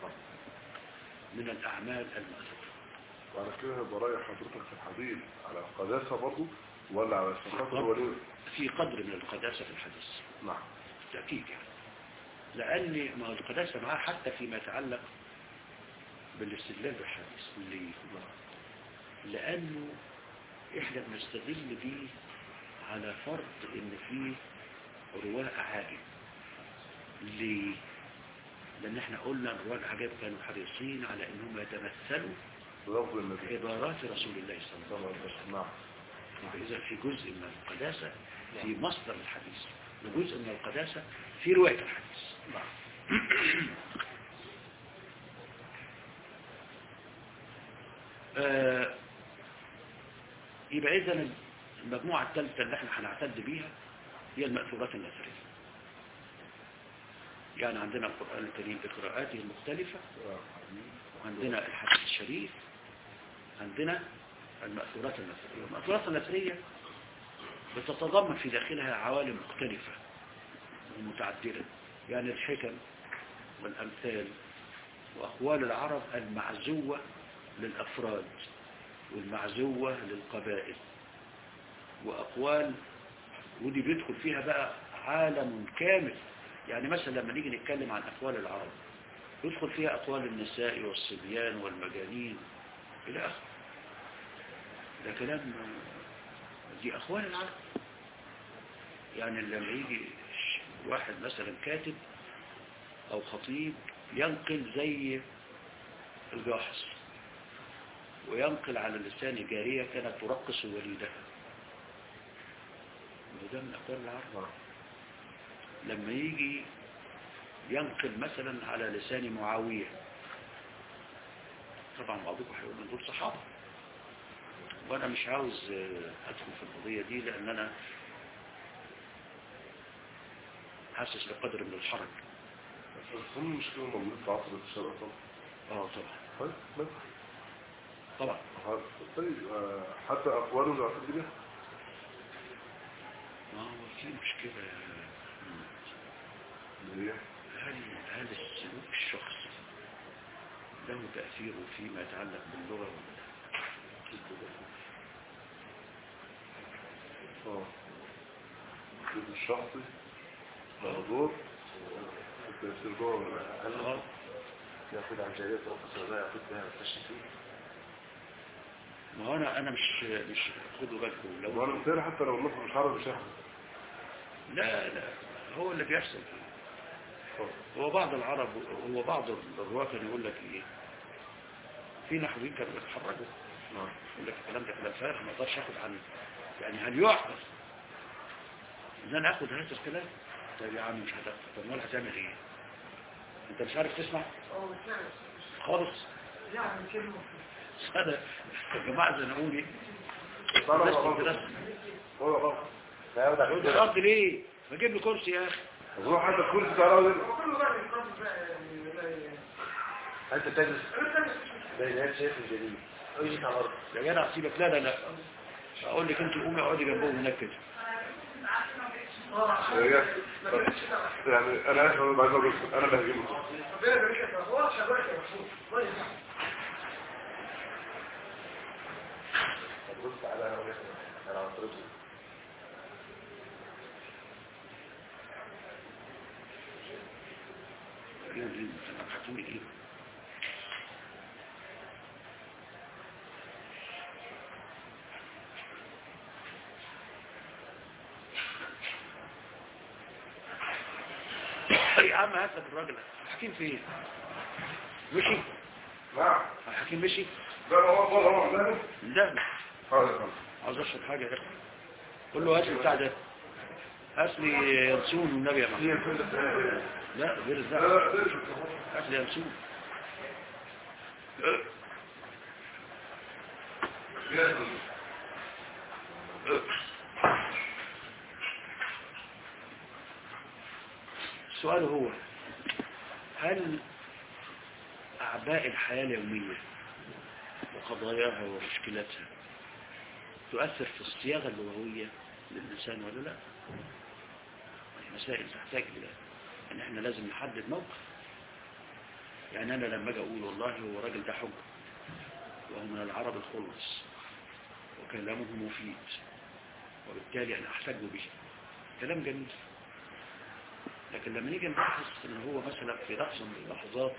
[SPEAKER 1] من الأعمال المأثورة
[SPEAKER 2] وعلى كده يبقى رأي حضرتك في الحديث على القداسة برضه ولا على الصفات الولية
[SPEAKER 1] في قدر من القداسة في الحديث
[SPEAKER 2] نعم
[SPEAKER 1] بالتأكيد يعني لأن ما هو القداسة معاه حتى فيما يتعلق بالاستدلال بالحديث ليه؟ لأنه إحنا بنستدل بيه على فرض إن فيه رواة أعاجم ليه؟ لأن إحنا قلنا الرواة الأعاجم كانوا حريصين على إنهم يتمثلوا
[SPEAKER 2] بلفظ النبي
[SPEAKER 1] عبارات رسول الله صلى الله عليه وسلم
[SPEAKER 2] صلى الله عليه وسلم نعم
[SPEAKER 1] إذا في جزء من القداسة في مصدر الحديث وجزء من القداسة في رواية الحديث آه، يبقى إذا المجموعة الثالثة اللي احنا هنعتد بيها هي المأثورات النثرية يعني عندنا القرآن الكريم بقراءاته المختلفة وعندنا الحديث الشريف عندنا المأثورات النثرية المأثورات النثرية بتتضمن في داخلها عوالم مختلفة ومتعددة يعني الحكم والأمثال وأقوال العرب المعزوة للأفراد والمعزوة للقبائل وأقوال ودي بيدخل فيها بقى عالم كامل يعني مثلا لما نيجي نتكلم عن أقوال العرب يدخل فيها أقوال النساء والصبيان والمجانين إلى آخره ده كلام دي أقوال العرب يعني لما يجي واحد مثلا كاتب أو خطيب ينقل زي الجاحظ وينقل على لسان جارية كانت ترقص وليدها وده من أقوال العرب لما يجي ينقل مثلا على لسان معاوية طبعا بعضكم هيقول من دول صحابة وانا مش عاوز آه، ادخل في القضية دي لان انا حاسس بقدر من الحرج
[SPEAKER 2] بس هم مشكلة موجودة في عصر الشرق طبعا
[SPEAKER 1] اه طبعا
[SPEAKER 2] طيب بس
[SPEAKER 1] طبعا
[SPEAKER 2] طيب آه، حتى أقواله يعتد بها
[SPEAKER 1] ما هو في مشكلة
[SPEAKER 2] اللي هي
[SPEAKER 1] هل هل السلوك الشخصي له تأثير فيما يتعلق باللغة ولا لا؟
[SPEAKER 2] اه الجزء الشخصي مهدور التأثير جوه ولا لا؟
[SPEAKER 1] آه.
[SPEAKER 3] ياخد عن جارية رب السوداء ياخد بها ويخش فيه
[SPEAKER 1] ما هو انا انا مش مش خدوا بالكم
[SPEAKER 2] لو
[SPEAKER 1] لو
[SPEAKER 2] انا مثال حتى لو النص مش عربي مش هيحصل
[SPEAKER 1] لا لا هو اللي بيحصل
[SPEAKER 2] اتفضل.
[SPEAKER 1] هو بعض العرب هو بعض الرواة كان يقول لك ايه في نحويين كانوا بيتحرجوا
[SPEAKER 2] نعم.
[SPEAKER 1] يقول لك الكلام ده كلام فارغ ما اقدرش اخد عنه يعني هل يعقل ان انا اخد هذا الكلام طيب يا عم مش هتاخد طب امال هتعمل ايه انت مش عارف تسمع خالص هذا يا جماعه زي ما اقول ايه
[SPEAKER 2] تعالى
[SPEAKER 1] الناس
[SPEAKER 2] غلط.
[SPEAKER 1] بتدرس.
[SPEAKER 2] هو غلط.
[SPEAKER 3] لا ياخد عن
[SPEAKER 1] يقول
[SPEAKER 3] جارية
[SPEAKER 1] الارض ليه ما جيب لي كرسي يا اخي
[SPEAKER 2] روح حتى الكرسي تعالى ولا
[SPEAKER 3] انت تجلس بين يد شيخ الجليل ويجيك على الارض
[SPEAKER 1] يا جدع سيبك لا لا لا اقول لك انت قومي اقعدي جنبهم هناك كده
[SPEAKER 2] يا- يعني انا اسف انا عايز اقول لك، انا اللي هجيبه
[SPEAKER 3] بص على انا وياك انا عن طريقه
[SPEAKER 1] ايه ايه انت هتقولي ايه يا عم هات لك الراجل الحكيم فين مشي
[SPEAKER 2] نعم
[SPEAKER 1] الحكيم مشي
[SPEAKER 2] لا لا هو هو هو لا
[SPEAKER 1] لا
[SPEAKER 2] حاضر يا فندم.
[SPEAKER 1] عاوز اشرب حاجه يا اخي قول له هات لي بتاع ده هات لي ينسون والنبي يا
[SPEAKER 2] هي
[SPEAKER 1] محمد
[SPEAKER 2] الفندق.
[SPEAKER 1] لا غير
[SPEAKER 2] لا
[SPEAKER 1] الزعل
[SPEAKER 2] لا لا
[SPEAKER 1] هات لي ينسون
[SPEAKER 2] يا فندم.
[SPEAKER 1] السؤال هو هل أعباء الحياة اليومية وقضاياها ومشكلاتها تؤثر في الصياغة اللغوية للإنسان ولا لا؟ هي مسائل تحتاج إلى أن إحنا لازم نحدد موقف يعني أنا لما أجي أقول والله هو الراجل ده حب وهو من العرب الخلص وكلامه مفيد وبالتالي أنا أحتج به كلام جميل لكن لما نيجي نلاحظ ان هو مثلا في لحظه من اللحظات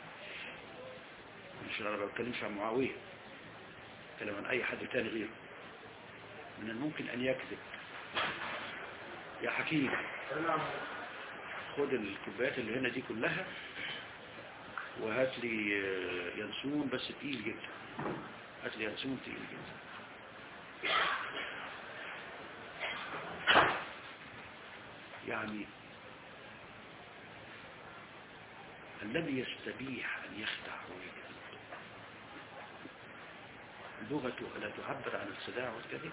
[SPEAKER 1] مش انا ما بتكلمش عن معاويه بتكلم عن اي حد تاني غيره من الممكن ان يكذب يا حكيم خد الكوبايات اللي هنا دي كلها وهات لي آه، ينسون بس تقيل جدا هات لي ينسون تقيل جدا يعني الذي يستبيح أن يخدع رجلا لغته لا تعبر عن الخداع والكذب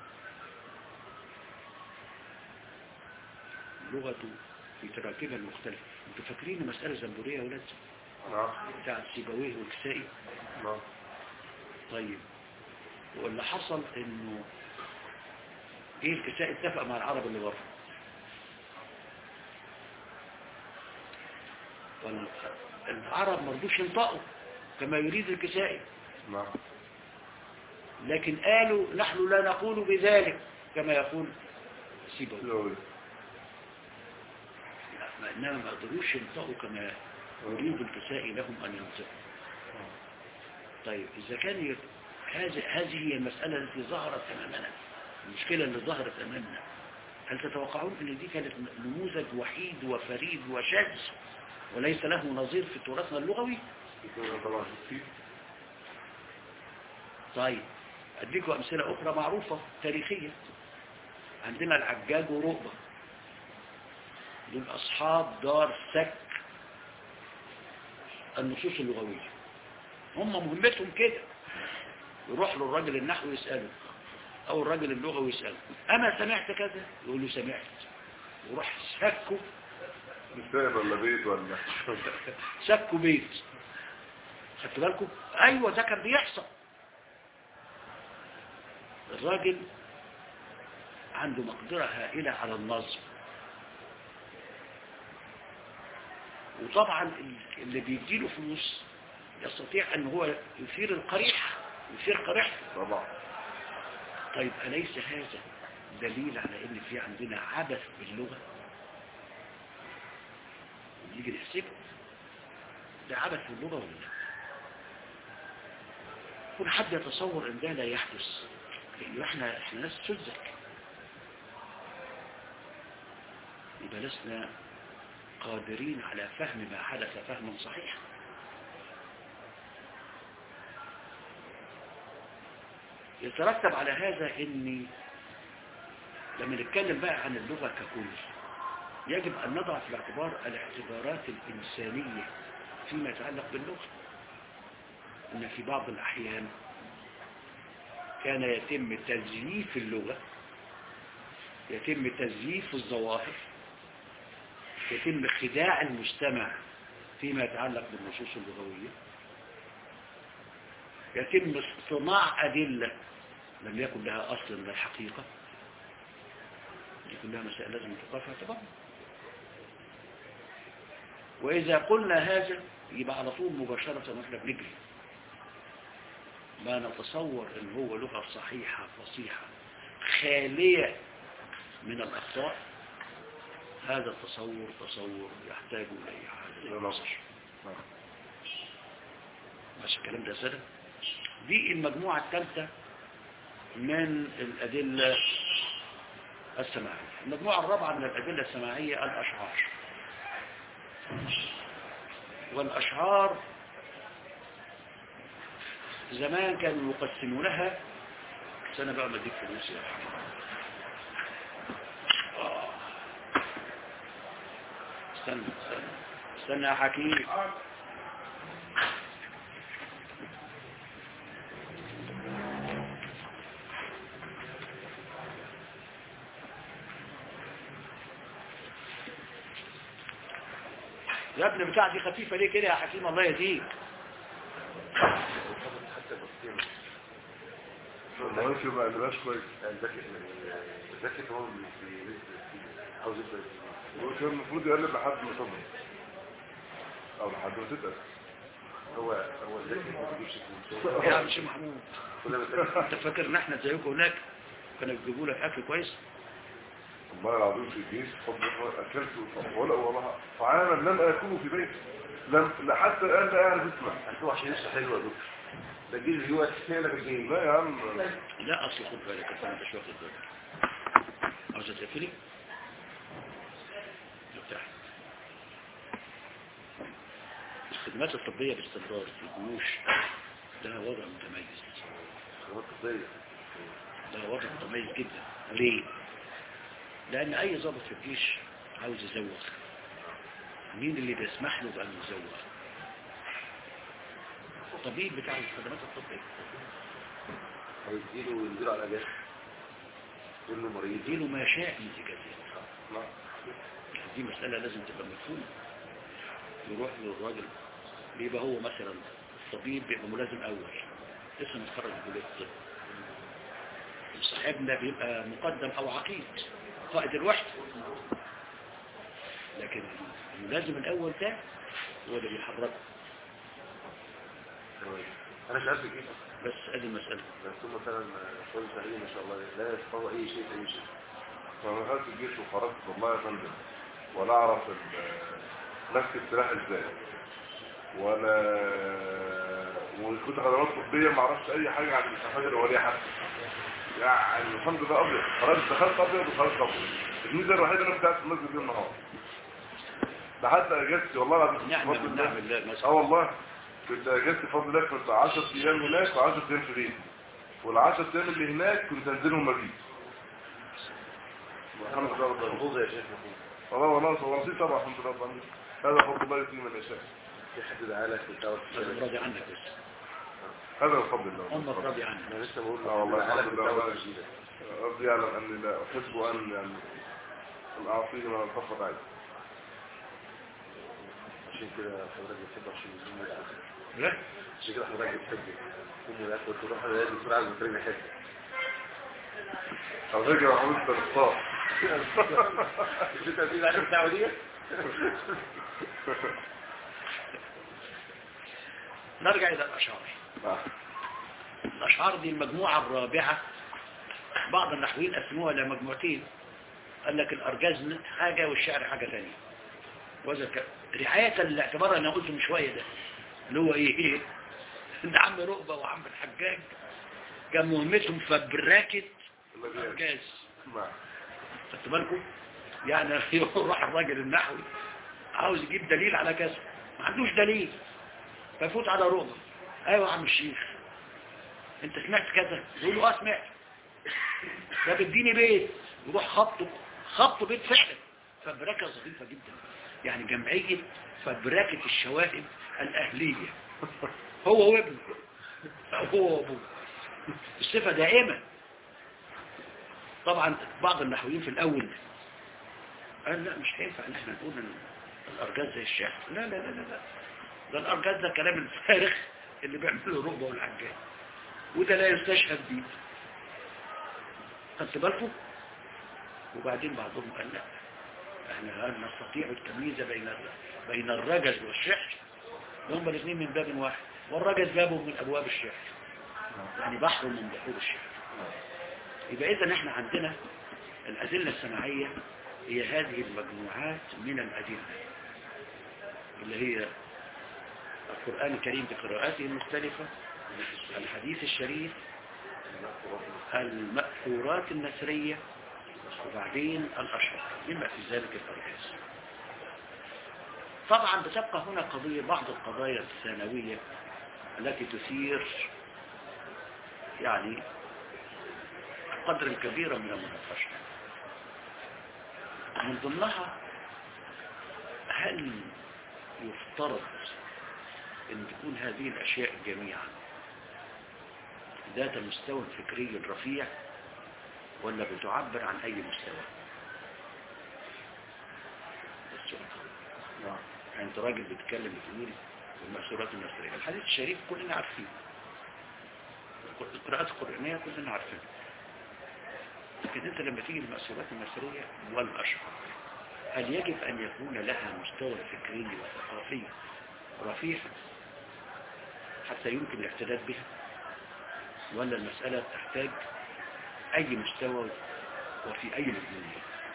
[SPEAKER 1] لغته في تراكيبها المختلفة انتوا فاكرين مسألة زنبورية يا ولاد
[SPEAKER 2] نعم
[SPEAKER 1] بتاعت سيبويه والكسائي
[SPEAKER 2] نعم
[SPEAKER 1] طيب واللي حصل انه ايه الكسائي اتفق مع العرب اللي بره والعرب ما رضوش ينطقوا كما يريد الكسائي
[SPEAKER 2] نعم
[SPEAKER 1] لكن قالوا نحن لا نقول بذلك كما يقول سيبويه
[SPEAKER 2] يلا.
[SPEAKER 1] لا، انما ما قدروش ينطقوا كما يريد الكسائي لهم ان ينطقوا طيب اذا كان ي- هذه هذه هي المساله التي ظهرت امامنا المشكله اللي ظهرت امامنا هل تتوقعون ان دي كانت نموذج وحيد وفريد وشاذ وليس له نظير في تراثنا اللغوي
[SPEAKER 2] طبعا في
[SPEAKER 1] طيب اديكم امثله اخرى معروفه تاريخيه عندنا العجاج ورؤبه دول اصحاب دار سك النصوص اللغويه هم مهمتهم كده يروح له الراجل النحو يساله او الراجل اللغوي يساله اما سمعت كذا يقول له سمعت وراح سكه
[SPEAKER 2] مستقبل ولا بيت ولا
[SPEAKER 1] سكوا بيت خدتوا بالكم ايوه ده كان بيحصل الراجل عنده مقدرة هائلة على النظم وطبعا اللي بيديله فلوس يستطيع ان هو يثير القريحة يثير قريحة
[SPEAKER 2] طبعا
[SPEAKER 1] طيب أليس هذا دليل على ان في عندنا عبث باللغة نيجي نحسبه ده عبث باللغة ولا لا كل حد يتصور ان ده لا يحدث لانه احنا احنا ناس سذج يبقى لسنا قادرين على فهم ما حدث فهما صحيحا يترتب على هذا ان لما نتكلم بقى عن اللغة ككل يجب أن نضع في الاعتبار الاعتبارات الإنسانية فيما يتعلق باللغة أن في بعض الأحيان كان يتم تزييف اللغة يتم تزييف الظواهر يتم خداع المجتمع فيما يتعلق بالنصوص اللغوية يتم اصطناع أدلة لم يكن لها أصل من الحقيقة دي كلها مسائل لازم تقف في اعتبارها وإذا قلنا هذا يبقى على طول مباشرة واحنا بنجري ما نتصور ان هو لغة صحيحة فصيحة خالية من الأخطاء هذا التصور تصور يحتاج إليه إلى نظر ماشي الكلام ده سنة دي المجموعة الثالثة من الأدلة السماعية المجموعة الرابعة من الأدلة السماعية الأشعار والأشعار زمان كانوا يقسمونها سنة بقى مديك في الناس يا استنى استنى استنى يا حكيم يا ابن بتاعتي خفيفة ليه كده يا حكيم الله يهديك
[SPEAKER 3] حتى بسيطة
[SPEAKER 2] ما هوش يبقى الباش كويس
[SPEAKER 3] الذكي الذكي كمان في عاوز يبقى
[SPEAKER 2] هو كان المفروض يقلب لحد ما صدر او لحد ما تتقل
[SPEAKER 3] هو هو الذكي ما بيجيبش فلوس
[SPEAKER 1] يا عم شيخ محمود
[SPEAKER 3] كل ما تلاقي
[SPEAKER 1] انت فاكر ان احنا زيكم هناك كانوا بيجيبوا لك اكل كويس
[SPEAKER 2] والله العظيم في الجيش فضل اكلت ولا والله طعاما لم اكله في بيتي لم لا حتى الان لا اعرف اسمه
[SPEAKER 3] هتروح عشان لسه حلوه يا دكتور ده الجيل اللي هو تسمع لك الجيل
[SPEAKER 2] لا يا عم
[SPEAKER 1] لا اصل خد بالك انت مش واخد بالك عاوز تقفلي افتح الخدمات الطبية باستمرار في الجيوش لها وضع متميز
[SPEAKER 3] خدمات طبيه
[SPEAKER 1] لها وضع متميز جدا ليه؟ لأن أي ضابط في الجيش عاوز يزوغ مين اللي بيسمح له بأن يزوغ؟ الطبيب بتاع الخدمات الطبية
[SPEAKER 3] هيديله ويديله على جهاز يقول له مريض
[SPEAKER 1] يديله ما شاء من إجازات
[SPEAKER 3] لا
[SPEAKER 1] دي مسألة لازم تبقى مفهومة يروح للراجل بيبقى هو مثلا الطبيب بيبقى ملازم أول لسه متخرج من كلية الطب صاحبنا بيبقى مقدم أو عقيد قائد الوحدة لكن الملازم الأول ده هو اللي بيحركه
[SPEAKER 3] انا مش عارف كيف
[SPEAKER 1] بس ادي المسألة
[SPEAKER 3] بس هم فعلا شغل سهلين ما شاء الله لا يفقهوا اي شيء في اي شيء
[SPEAKER 2] فانا دخلت الجيش وخرجت والله يا فندم ولا اعرف ال- ماسك السلاح ازاي ولا وكنت خدمات طبيه ما اعرفش اي حاجه عن الاسعافات الاوليه حتى يعني الحمد لله ابيض خرجت دخلت ابيض وخرجت ابيض الميزه الوحيده اللي انا بتاعت المسجد دي النهار ده حتى اجازتي والله العظيم
[SPEAKER 1] نعمة
[SPEAKER 2] بفضل
[SPEAKER 1] من
[SPEAKER 2] الله.
[SPEAKER 1] نعم الله
[SPEAKER 2] اه
[SPEAKER 1] المسألة
[SPEAKER 2] والله كنت اجازتي بفضل الله كنت 10 ايام هناك و10 ايام في بيتي وال10 ايام اللي هناك كنت انزلهم مبيت الحمد لله رب العالمين
[SPEAKER 3] محفوظه يا شيخ محفوظ
[SPEAKER 2] والله والله ورصيد طبعا الحمد لله رب العالمين هذا فضل الله يؤتيه من يشاء
[SPEAKER 3] في حد دعا لك وتعرف
[SPEAKER 1] لازم راضي عنك بس
[SPEAKER 2] هذا الفضل الله
[SPEAKER 1] أمك راضي عنك
[SPEAKER 3] انا لسه بقول
[SPEAKER 2] آه والله
[SPEAKER 3] دعا لك
[SPEAKER 2] الحمد لله
[SPEAKER 3] وتعرف
[SPEAKER 2] والله.
[SPEAKER 3] تجيلك.
[SPEAKER 2] ربي يعلم اني لا احب ان يعني ان اعطيه ما انخفض عليه
[SPEAKER 3] عشان كده حضرتك بتحب عشان يزوم الاكل
[SPEAKER 1] لا
[SPEAKER 3] عشان كده حضرتك بتحب ام الاكل وتروح للدكتور عايز بترجع حته
[SPEAKER 2] على فكرة يا محمود انت نصاب
[SPEAKER 3] مش انت بتقول على الدعوه دي
[SPEAKER 1] نرجع إلى الأشعار الأشعار دي المجموعة الرابعة بعض النحويين قسموها إلى مجموعتين قال لك الأرجاز حاجة والشعر حاجة ثانية وذلك رعاية الاعتبار أنا قلته من شوية ده اللي هو إيه إيه إن عم رقبة وعم الحجاج كان مهمتهم فبراكة أرجاز
[SPEAKER 2] نعم
[SPEAKER 1] خدت بالكم يعني يروح الراجل النحوي عاوز يجيب دليل على كذا ما عندوش دليل فيفوت على رقبة ايوه يا عم الشيخ انت سمعت كذا يقول له اه سمعت ده بيديني بيت يروح خبطه خبطه بيت فعلا فبركة ظريفة جدا يعني جمعية فبركة الشواهد الأهلية هو وابنه هو وابوه الصفة دائمة طبعا بعض النحويين في الأول قال لا مش هينفع ان احنا نقول ان الأرجاز زي الشعر لا لا لا لا لا ده الأرجاز ده كلام الفارغ اللي بيعمله رقبة والحجاج وده لا يستشهد بيه خدت بالكم وبعدين بعضهم قال لا احنا هل نستطيع التمييز بين بين الرجز والشعر هم الاثنين من باب واحد والرجز باب من ابواب الشعر يعني بحر من بحور الشعر يبقى اذا احنا عندنا الادله السماعيه هي هذه المجموعات من الادله اللي هي القرآن الكريم بقراءاته المختلفة الحديث الشريف المأثورات النثرية وبعدين الأشهر مما في ذلك الأرجاز طبعا بتبقى هنا قضية بعض القضايا الثانوية التي تثير يعني قدر الكبير من المناقشة من ضمنها هل يفترض ان تكون هذه الاشياء جميعا ذات المستوى الفكري الرفيع ولا بتعبر عن اي مستوى السؤال
[SPEAKER 2] نعم
[SPEAKER 1] يعني انت راجل بتتكلم بتقول المأثورات النثرية الحديث الشريف كلنا عارفين القراءات القرآنية كلنا عارفين لكن انت لما تيجي المأثورات النثرية والأشعار هل يجب أن يكون لها مستوى فكري وثقافي رفيع حتى يمكن الاعتداد بها ولا المسألة تحتاج أي مستوى وفي أي مضمون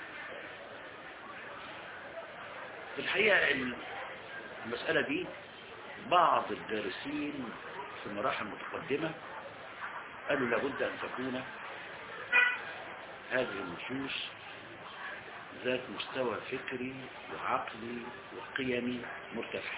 [SPEAKER 1] في الحقيقة المسألة دي بعض الدارسين في المراحل المتقدمة قالوا لابد أن تكون هذه النصوص ذات مستوى فكري وعقلي وقيمي مرتفع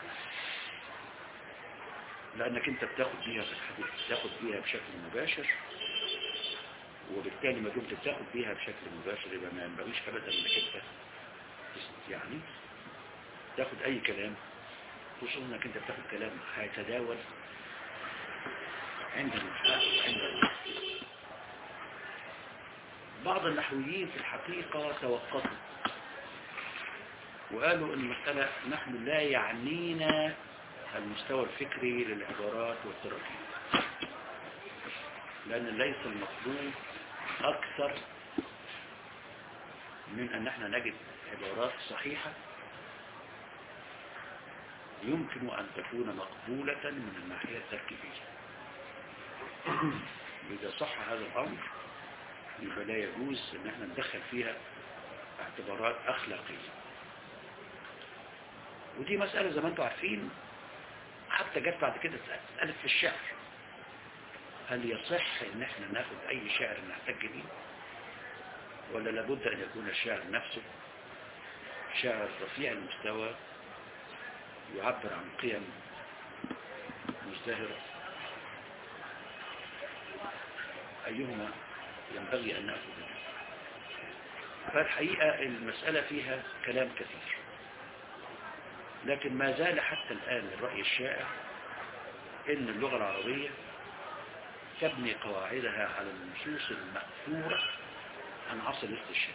[SPEAKER 1] لأنك أنت بتاخد بيها في الحديث بتاخد بيها بشكل مباشر وبالتالي ما دمت بتاخد بيها بشكل مباشر يبقى ما ينبغيش أبدا أنك أنت يعني تاخد أي كلام خصوصا أنك أنت بتاخد كلام هيتداول عند المحاق وعند الناس بعض النحويين في الحقيقة توقفوا وقالوا ان المسألة نحن لا يعنينا المستوى الفكري للعبارات والتراكيب لأن ليس المطلوب أكثر من أن احنا نجد عبارات صحيحة يمكن أن تكون مقبولة من الناحية التركيبية إذا صح هذا الأمر يبقى لا يجوز ان احنا ندخل فيها اعتبارات اخلاقية ودي مسألة زي ما انتم عارفين حتى جت بعد كده تسألت في الشعر هل يصح ان احنا ناخد اي شعر نحتج به ولا لابد ان يكون الشعر نفسه شعر رفيع المستوى يعبر عن قيم مزدهرة أيهما ينبغي أن نأخذ منه فالحقيقة المسألة فيها كلام كثير لكن ما زال حتى الآن الرأي الشائع إن اللغة العربية تبني قواعدها على النصوص المأثورة عن عصر الاستشهاد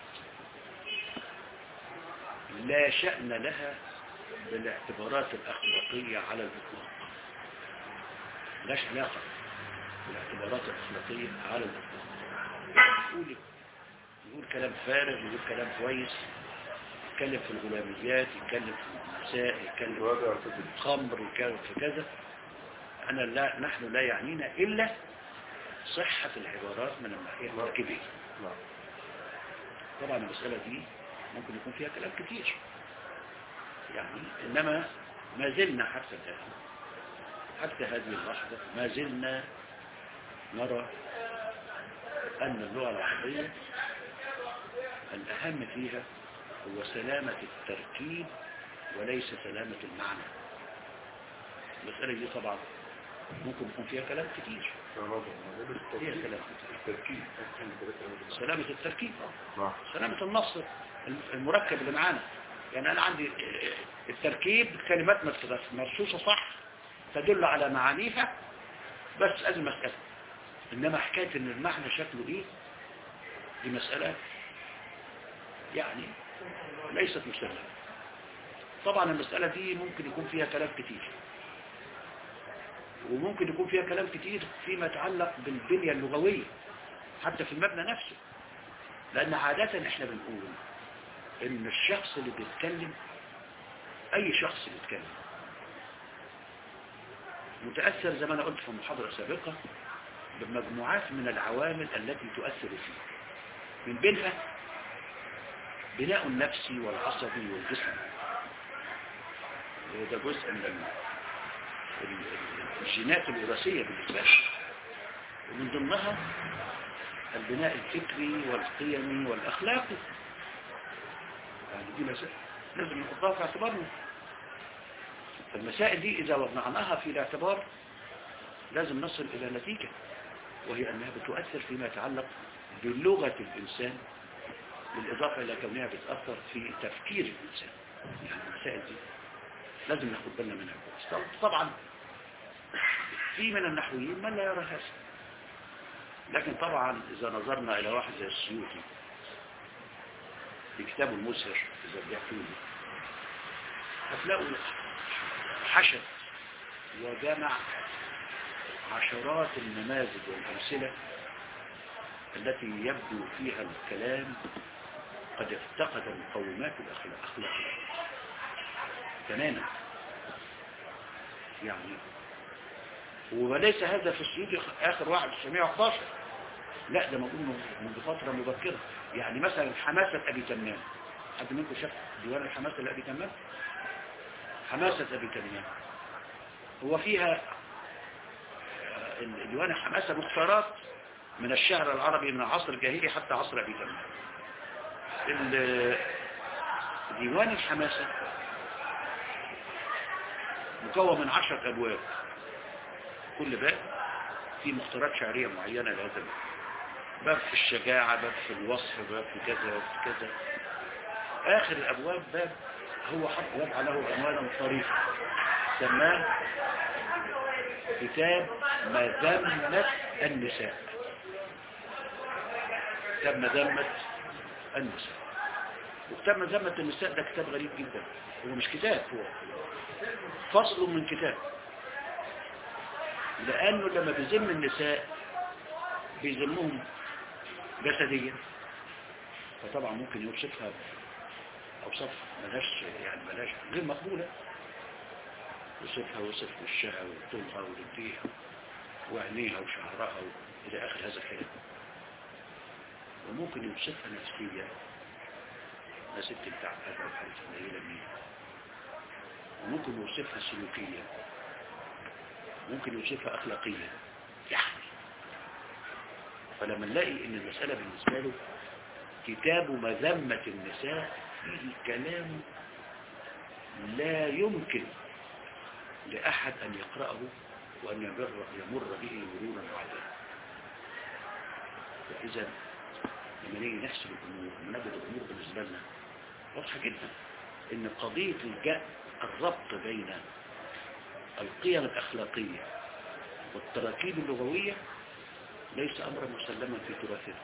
[SPEAKER 1] لا شأن لها بالاعتبارات الأخلاقية على الإطلاق لاش علاقة بالاعتبارات الأخلاقية على الإطلاق يقول يقول كلام فارغ يقول كلام كويس يتكلم في الغلاميات يتكلم في النساء يتكلم
[SPEAKER 2] الواد يعتقد
[SPEAKER 1] في الخمر يتكلم في كذا أنا لا نحن لا يعنينا إلا صحة العبارات من الناحية التركيبية
[SPEAKER 2] نعم
[SPEAKER 1] طبعا المسألة دي ممكن يكون فيها كلام كتير يعني إنما ما زلنا حتى الآن حتى هذه اللحظة ما زلنا نرى أن اللغة العربية الأهم فيها هو سلامة التركيب وليس سلامة المعنى المسألة دي طبعا ممكن يكون فيها كلام كتير فيها كلام كتير
[SPEAKER 2] التركيب
[SPEAKER 1] سلامة التركيب
[SPEAKER 2] نعم
[SPEAKER 1] سلامة النص المركب اللي معانا يعني أنا عندي التركيب كلمات مرصوصة صح تدل على معانيها بس هذه مسألة إنما حكاية إن المعنى شكله إيه دي مسألة يعني ليست مسلمة طبعا المسألة دي ممكن يكون فيها كلام كتير وممكن يكون فيها كلام كتير فيما يتعلق بالبنية اللغوية حتى في المبنى نفسه لأن عادة احنا بنقول ان الشخص اللي بيتكلم اي شخص بيتكلم متأثر زي ما انا قلت في المحاضرة السابقة بمجموعات من العوامل التي تؤثر فيه من بينها بناء النفسي والعصبي والجسمي وده جزء من ال- ال- ال- الجينات الوراثية بالنسبة له ومن ضمنها البناء الفكري والقيمي والأخلاقي يعني دي مسائل لازم نحطها في اعتبارنا فالمسائل دي إذا وضعناها في الاعتبار لازم نصل إلى نتيجة وهي أنها بتؤثر فيما يتعلق بلغة الإنسان بالإضافة إلى كونها بتأثر في تفكير الإنسان يعني المسائل دي لازم ناخد بالنا منها كويس طبعا في من النحويين من لا يرى هذا لكن طبعا إذا نظرنا إلى واحد زي السيوطي في كتابه المسهر إذا بيحكيه هتلاقوا حشد وجمع عشرات النماذج والأمثلة التي يبدو فيها الكلام قد افتقد مقومات الأخلاقية تماما يعني وليس هذا في السيوطي آخر واحد 1911 لا ده موجود منذ فترة مبكرة يعني مثلا حماسة أبي تمام حد منكم شاف ديوان الحماسة لأبي تمام حماسة أبي تمام هو فيها آه، ديوان الحماسة مختارات من الشعر العربي من العصر الجاهلي حتى عصر أبي تمام ال- ديوان الحماسة مكون من عشرة أبواب كل باب فيه مختارات شعرية معينة لهذا الباب باب في الشجاعة باب في الوصف باب في كذا باب في كذا آخر الأبواب باب هو حط وضع له عنوانا طريقة سماه كتاب مذمة النساء كتاب مذمة النساء وكتاب مذمة النساء ده كتاب غريب جدا هو مش كتاب هو فصل من كتاب لأنه لما بيذم النساء بيذمهم جسديا فطبعا ممكن يوصفها أوصاف ملاش يعني ملاش غير مقبولة يوصفها وصف وشها وطولها ورجليها وعينيها وشعرها إلى آخر هذا الكلام وممكن يوصفها نفسيا ما ست متعقدة وحالة قليلة منها وممكن يوصفها سلوكيا ممكن يوصفها أخلاقيا يعني فلما نلاقي ان المسألة بالنسبة له كتاب مذمة النساء فيه كلام لا يمكن لأحد أن يقرأه وأن يمر, يمر به مرورا عاديا فإذا لما نيجي نحسب الأمور ونبدأ الأمور بالنسبة لنا واضحة جدا إن قضية الجاء الربط بين القيم الأخلاقية والتراكيب اللغوية ليس أمرا مسلما في تراثنا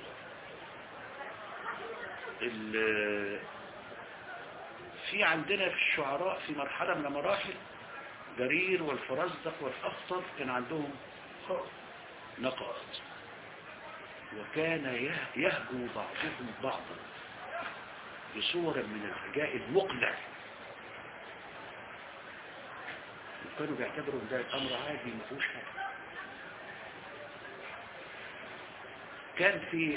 [SPEAKER 1] ال- في عندنا في الشعراء في مرحلة من المراحل جرير والفرزدق والأخطر كان عندهم نقائص وكان يه- يهجو بعضهم بعضا بصور من الهجاء المقلع وكانوا بيعتبروا ان ده الامر عادي ما فيهوش حاجه كان في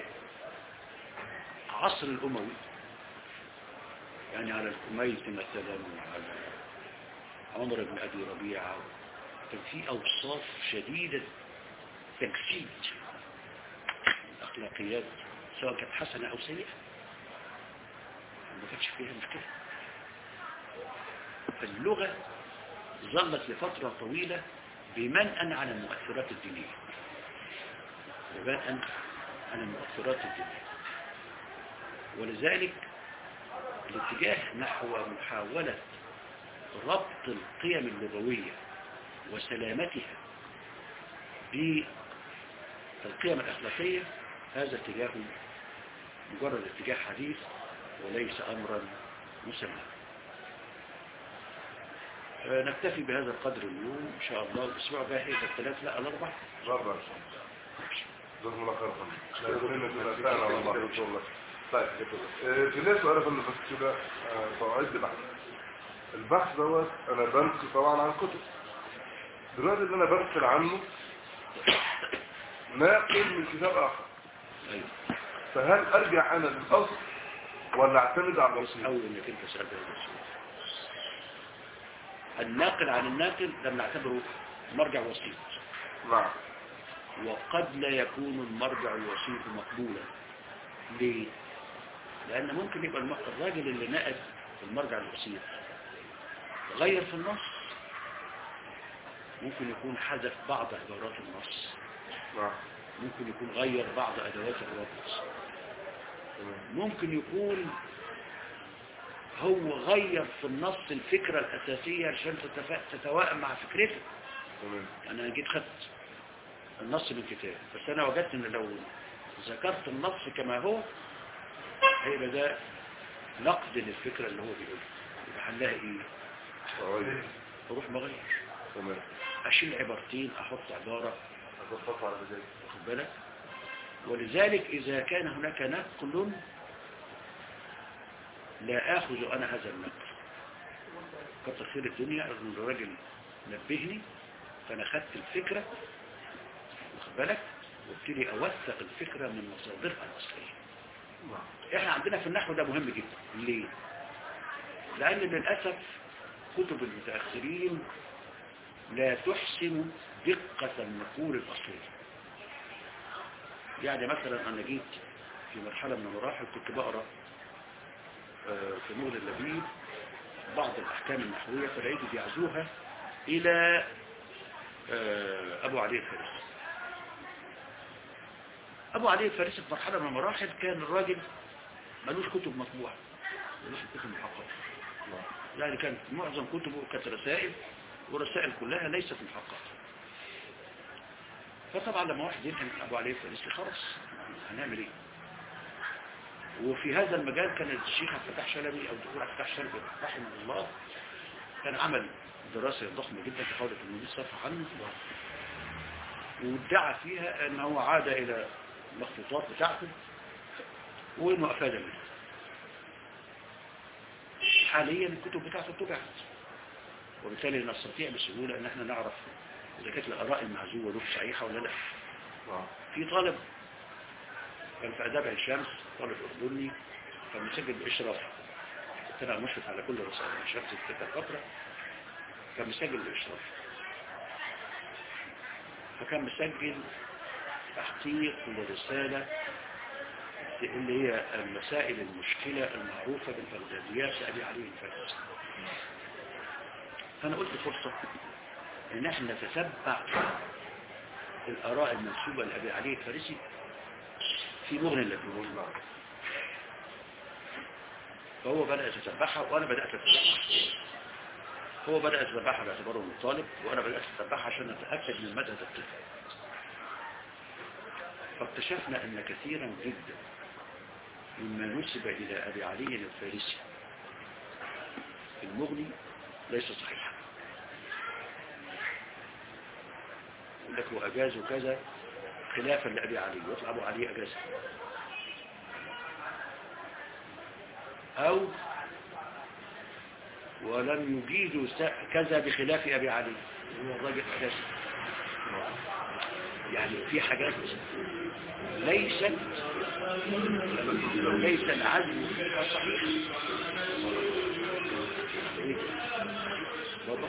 [SPEAKER 1] عصر الاموي يعني على الكميت مثلا وعلى عمر بن ابي ربيعه كان في اوصاف شديده تجسيد الاخلاقيات سواء كانت حسنه او سيئه ما كانش فيها مشكله فاللغه ظلت لفتره طويله بمنأ عن المؤثرات الدينيه بمنأ عن المؤثرات الدينيه ولذلك الاتجاه نحو محاولة ربط القيم اللغوية وسلامتها بالقيم الأخلاقية هذا اتجاه مجرد اتجاه حديث وليس أمرا مسمى آه، نكتفي بهذا القدر اليوم إن شاء الله الأسبوع الجاي هيبقى الثلاث لا الأربع
[SPEAKER 2] رابع إن شاء الله. جزاكم الله خير يا فندم. لا، يهمنا كده فعلا والله ان شاء الله طيب آه، في ناس سؤال يا فندم بس كده آه، بعد بحث البحث دوت انا بنقل طبعا عن كتب دلوقتي اللي انا بنقل عنه ناقل من كتاب اخر
[SPEAKER 1] أيوة
[SPEAKER 2] فهل ارجع انا للاصل ولا اعتمد على الوصيه
[SPEAKER 1] أول إنك أنت سألت هذا السؤال الناقل عن الناقل لم نعتبره مرجع وسيط
[SPEAKER 2] نعم
[SPEAKER 1] وقد لا يكون المرجع الوسيط مقبولا ليه؟ لأن ممكن يبقى الم- الراجل اللي نقد المرجع الوسيط غير في النص ممكن يكون حذف بعض عبارات النص
[SPEAKER 2] نعم
[SPEAKER 1] ممكن يكون غير بعض أدوات الربط
[SPEAKER 2] تمام
[SPEAKER 1] ممكن يكون هو غير في النص الفكرة الأساسية عشان تتفا- تتوائم مع فكرته
[SPEAKER 2] تمام
[SPEAKER 1] أنا جيت خدت النص من كتاب بس أنا وجدت إن لو ذكرت النص كما هو هيبقى ده نقد للفكرة اللي هو بيقولها يبقى حلها إيه؟
[SPEAKER 2] طيب
[SPEAKER 1] أروح مغير
[SPEAKER 2] تمام
[SPEAKER 1] أشيل عبارتين أحط عبارة
[SPEAKER 2] هتوقف على بداية
[SPEAKER 1] واخد بالك ولذلك إذا كان هناك نقل لا آخذ أنا هذا النقل كتر خير الدنيا أن الراجل نبهني فأنا خدت الفكرة واخد بالك وابتدي أوثق الفكرة من مصادرها الأصلية
[SPEAKER 2] نعم
[SPEAKER 1] احنا عندنا في النحو ده مهم جدا ليه لان للاسف كتب المتاخرين لا تحسن دقه النقول الاصليه يعني مثلا انا جيت في مرحله من المراحل كنت بقرا آه، في مغنى اللبيب بعض الاحكام النحويه فلقيته بيعزوها الى آه، ابو علي الفارسي ابو علي الفارسي في مرحله من المراحل كان الراجل ملوش كتب مطبوعة ملوش كتب محققة يعني كانت معظم كتبه كانت رسائل ورسائل كلها ليست محققة فطبعا لما واحد ينقل أبو علي الفارسي خلاص هنعمل ايه وفي هذا المجال كان الشيخ عبد الفتاح شلبي او الدكتور عبد الفتاح شلبي رحمه الله كان عمل دراسة ضخمة جدا تحاول 800 صفحة عنه وادعى فيها ان هو عاد الى المخطوطات بتاعته وانه افاد منه حاليا الكتب بتاعته طبعت وبالتالي نستطيع بسهولة ان احنا نعرف اذا كانت الاراء المعزوة له صحيحة ولا لا
[SPEAKER 2] نعم
[SPEAKER 1] في طالب كان في اداب عين شمس طالب اردني كان مسجل باشراف كنت انا مشرف على كل رسائل عين شمس في تلك الفترة كان مسجل باشراف فكان مسجل تحقيق لرسالة اللي هي المسائل المشكلة المعروفة بالبغداديات لأبي علي الفارسي فأنا قلت فرصة إن احنا نتتبع الآراء المنسوبة لأبي علي الفارسي في مغنى اللبنان فهو بدأ يتتبعها وأنا بدأت أتتبعها هو بدأ يتتبعها باعتباره من طالب وأنا بدأت أتتبعها عشان نتأكد من مدى دقتها فاكتشفنا أن كثيرا جدا مما نسب إلى أبي علي الفارسي في المغني ليس صحيحا يقول لك وأجازوا كذا خلافا لأبي علي ويطلع أبو علي أجازة أو ولم يجيدوا س- كذا بخلاف أبي علي هو الراجل أجازة يعني في حاجات ليست ليس العزم فيها صحيح إيه ده؟ بابا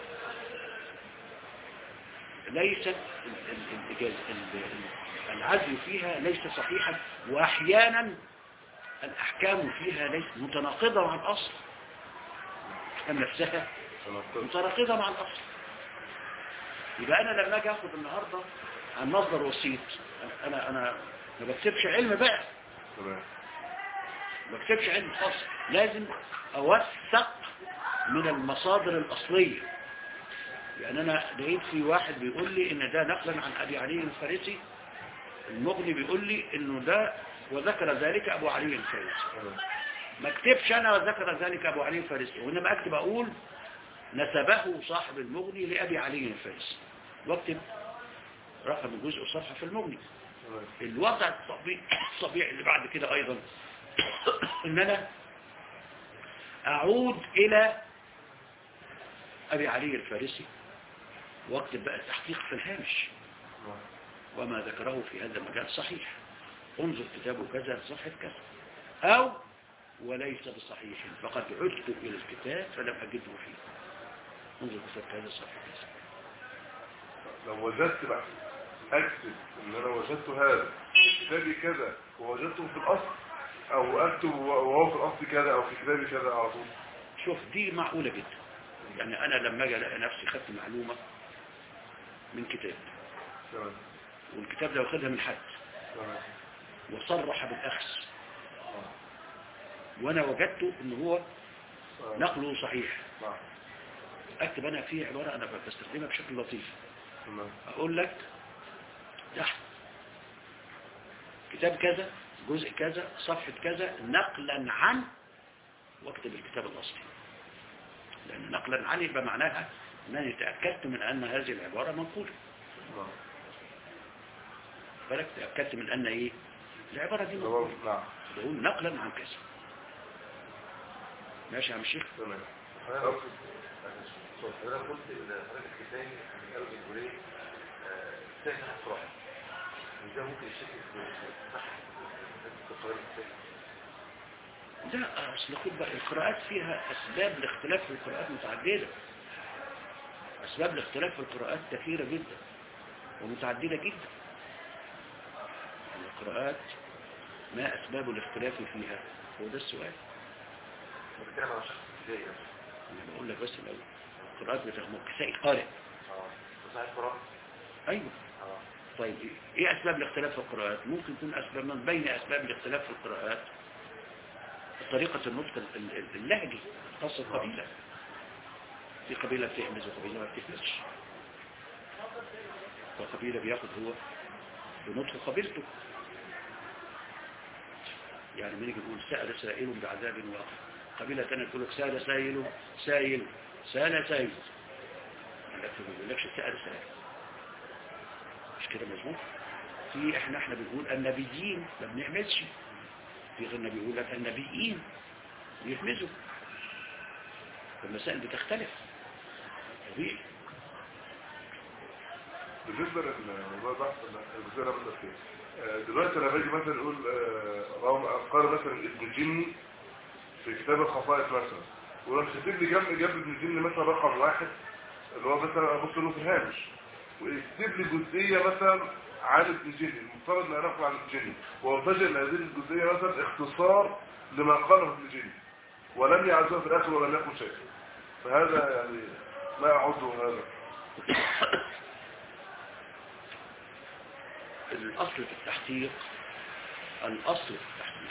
[SPEAKER 1] ليست ال- ال- الإجازة- ال- ال- العزم فيها ليس صحيحا وأحيانا الأحكام فيها ليست متناقضة مع الأصل الأحكام نفسها متناقضة مع الأصل يبقى أنا لما أجي أخذ النهاردة عن مصدر وسيط أنا أنا ما بكتبش علم بقى
[SPEAKER 2] تمام
[SPEAKER 1] ما بكتبش علم خاص لازم أوثق من المصادر الأصلية يعني أنا لقيت في واحد بيقول لي إن ده نقلا عن أبي علي الفارسي المغني بيقول لي إنه ده وذكر ذلك أبو علي الفارسي
[SPEAKER 2] تمام
[SPEAKER 1] ما اكتبش أنا وذكر ذلك أبو علي الفارسي وإنما أكتب أقول نسبه صاحب المغني لأبي علي الفارسي واكتب رقم الجزء والصفحة في المغني
[SPEAKER 2] تمام
[SPEAKER 1] الوضع الطبيعي الطبيعي اللي بعد كده أيضا إن أنا أعود إلى أبي علي الفارسي واكتب بقى التحقيق في الهامش
[SPEAKER 2] تمام.
[SPEAKER 1] وما ذكره في هذا المجال صحيح انظر كتابه كذا صفحة كذا أو وليس بصحيح فقد عدت إلى الكتاب فلم أجده فيه انظر كتاب كذا صفحة كذا
[SPEAKER 2] لو وجدت بقى اكتب ان انا وجدت هذا في كتابي كذا ووجدته في الاصل او اكتب وهو في الاصل كذا او في كتابي كذا على طول
[SPEAKER 1] شوف دي معقولة جدا يعني أنا لما أجي ألاقي نفسي خدت معلومة من كتاب
[SPEAKER 2] تمام
[SPEAKER 1] والكتاب ده واخدها من حد
[SPEAKER 2] تمام
[SPEAKER 1] وصرح بالأخذ
[SPEAKER 2] آه.
[SPEAKER 1] وأنا وجدته إن هو
[SPEAKER 2] آه.
[SPEAKER 1] نقله صحيح
[SPEAKER 2] نعم
[SPEAKER 1] أكتب أنا فيه عبارة أنا بستخدمها بشكل لطيف
[SPEAKER 2] تمام
[SPEAKER 1] أقول لك تحت كتاب كذا جزء كذا صفحة كذا نقلا عن واكتب الكتاب الأصلي لأن نقلا عن يبقى معناها أنني تأكدت من أن هذه العبارة منقولة
[SPEAKER 2] نعم
[SPEAKER 1] بالك تأكدت من أن إيه العبارة دي
[SPEAKER 2] تمام
[SPEAKER 1] منقولة
[SPEAKER 2] نعم
[SPEAKER 1] بقول نقلا عن كذا ماشي يا عم الشيخ
[SPEAKER 2] تمام
[SPEAKER 3] انا قلت انا قلت ان حضرتك الثاني قالوا الجمهوريه ثاني صراحه وده ممكن يشكل في صحه القرار الثاني
[SPEAKER 1] لا أصل خد بقى القراءات فيها أسباب لاختلاف في القراءات متعددة أسباب الاختلاف في القراءات كثيرة جدا ومتعددة جدا القراءات ما أسباب الاختلاف فيها هو ده السؤال
[SPEAKER 3] بتكلم عن شخص ازاي
[SPEAKER 1] أنا بقول لك بس الأول القراءات بتغمق كسائي قارئ
[SPEAKER 3] اه صحيح قرار
[SPEAKER 1] أيوه
[SPEAKER 3] اه
[SPEAKER 1] طيب إيه أسباب الاختلاف في القراءات ممكن تكون أسباب من بين أسباب الاختلاف في القراءات طريقة النطق ال- ال- اللهجي خاصة القبيلة في قبيلة بتهمز وقبيلة ما بتهمزش وقبيلة بياخد هو بنطق قبيلته يعني من يجي يقول سأل سائل بعذاب واقع قبيلة تانية تقول لك سأل سائل سائل سأل سائل لكن ما بيقولكش سأل سائل مش كده مظبوط في احنا احنا بنقول النبيين ما بنهمزش في غيرنا بيقول لك النبيين بيهمزوا فالمسائل بتختلف طبيعي
[SPEAKER 2] بالنسبة للموضوع ده الجزء ده بس فيه آه، دلوقتي انا باجي مثلا اقول آه، رغم- قال مثلا ابن جني في كتاب الخصائص مثلا ولما كاتب لي جنب جنب ابن جني مثلا رقم واحد اللي هو مثلا ابص له في الهامش ويكتب لي جزئية مثلا عن ابن جني المفترض ان انا اقرا عن ابن جني وافاجئ ان هذه الجزئية مثلا اختصار لما قاله ابن جني ولم يعزوها في الاخر ولم يكن شيء فهذا يعني ما اعده هذا
[SPEAKER 1] الأصل في التحقيق الأصل في التحقيق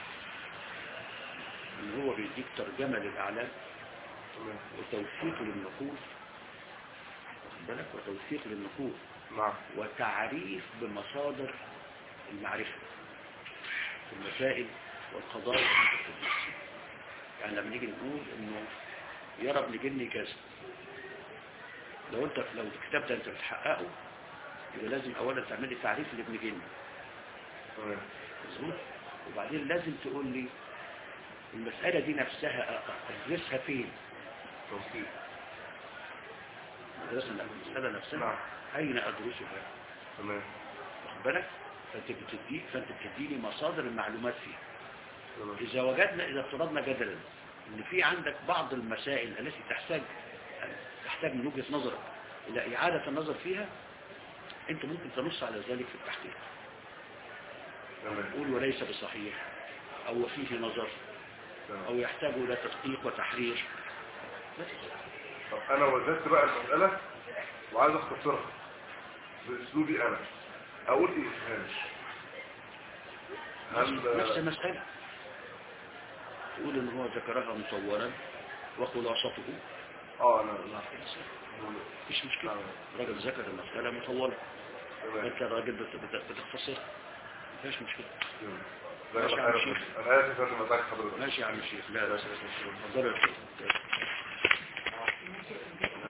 [SPEAKER 1] إن هو بيديك ترجمة للأعلام
[SPEAKER 2] تمام.
[SPEAKER 1] وتوثيق للنقول واخد بالك وتوثيق للنقول
[SPEAKER 2] نعم
[SPEAKER 1] وتعريف بمصادر المعرفة في المسائل والقضايا يعني لما نيجي نقول انه يرى ابن جني كذا لو انت لو الكتاب ده انت بتحققه يبقى لازم اولا تعمل لي تعريف لابن جني
[SPEAKER 2] تمام
[SPEAKER 1] مظبوط وبعدين لازم تقول لي المسألة دي نفسها أ- أدرسها فين
[SPEAKER 2] توصيل
[SPEAKER 1] أدرسها المسألة نفسها
[SPEAKER 2] نعم
[SPEAKER 1] أين أدرسها
[SPEAKER 2] تمام
[SPEAKER 1] واخد بالك فأنت بتدي فأنت بتديني مصادر المعلومات فيها
[SPEAKER 2] تمام
[SPEAKER 1] إذا وجدنا إذا افترضنا جدلا إن في عندك بعض المسائل التي تحتاج تحتاج من وجهة نظرك إلى إعادة النظر فيها أنت ممكن تنص على ذلك في التحقيق
[SPEAKER 2] تمام
[SPEAKER 1] قول وليس بصحيح أو فيه نظر
[SPEAKER 2] تمام
[SPEAKER 1] أو يحتاج إلى تدقيق وتحرير بس
[SPEAKER 2] طب انا وجدت بقى المسألة وعايز اختصرها باسلوبي انا اقول ايه هامش
[SPEAKER 1] نفس
[SPEAKER 2] هل
[SPEAKER 1] المسألة تقول إن هو ذكرها مصورا وخلاصته
[SPEAKER 2] اه انا
[SPEAKER 1] مفيش مشكلة الراجل ذكر المسألة مطولة
[SPEAKER 2] تمام
[SPEAKER 1] انت الراجل بت- بت- بتختصر مفيش مشكلة
[SPEAKER 2] تمام.
[SPEAKER 1] ماشي يا عم
[SPEAKER 2] انا
[SPEAKER 1] شيخ.
[SPEAKER 2] اسف انا ازعج حضرتك
[SPEAKER 1] ماشي يا عم الشيخ لا لا لا اتفضل يا شيخ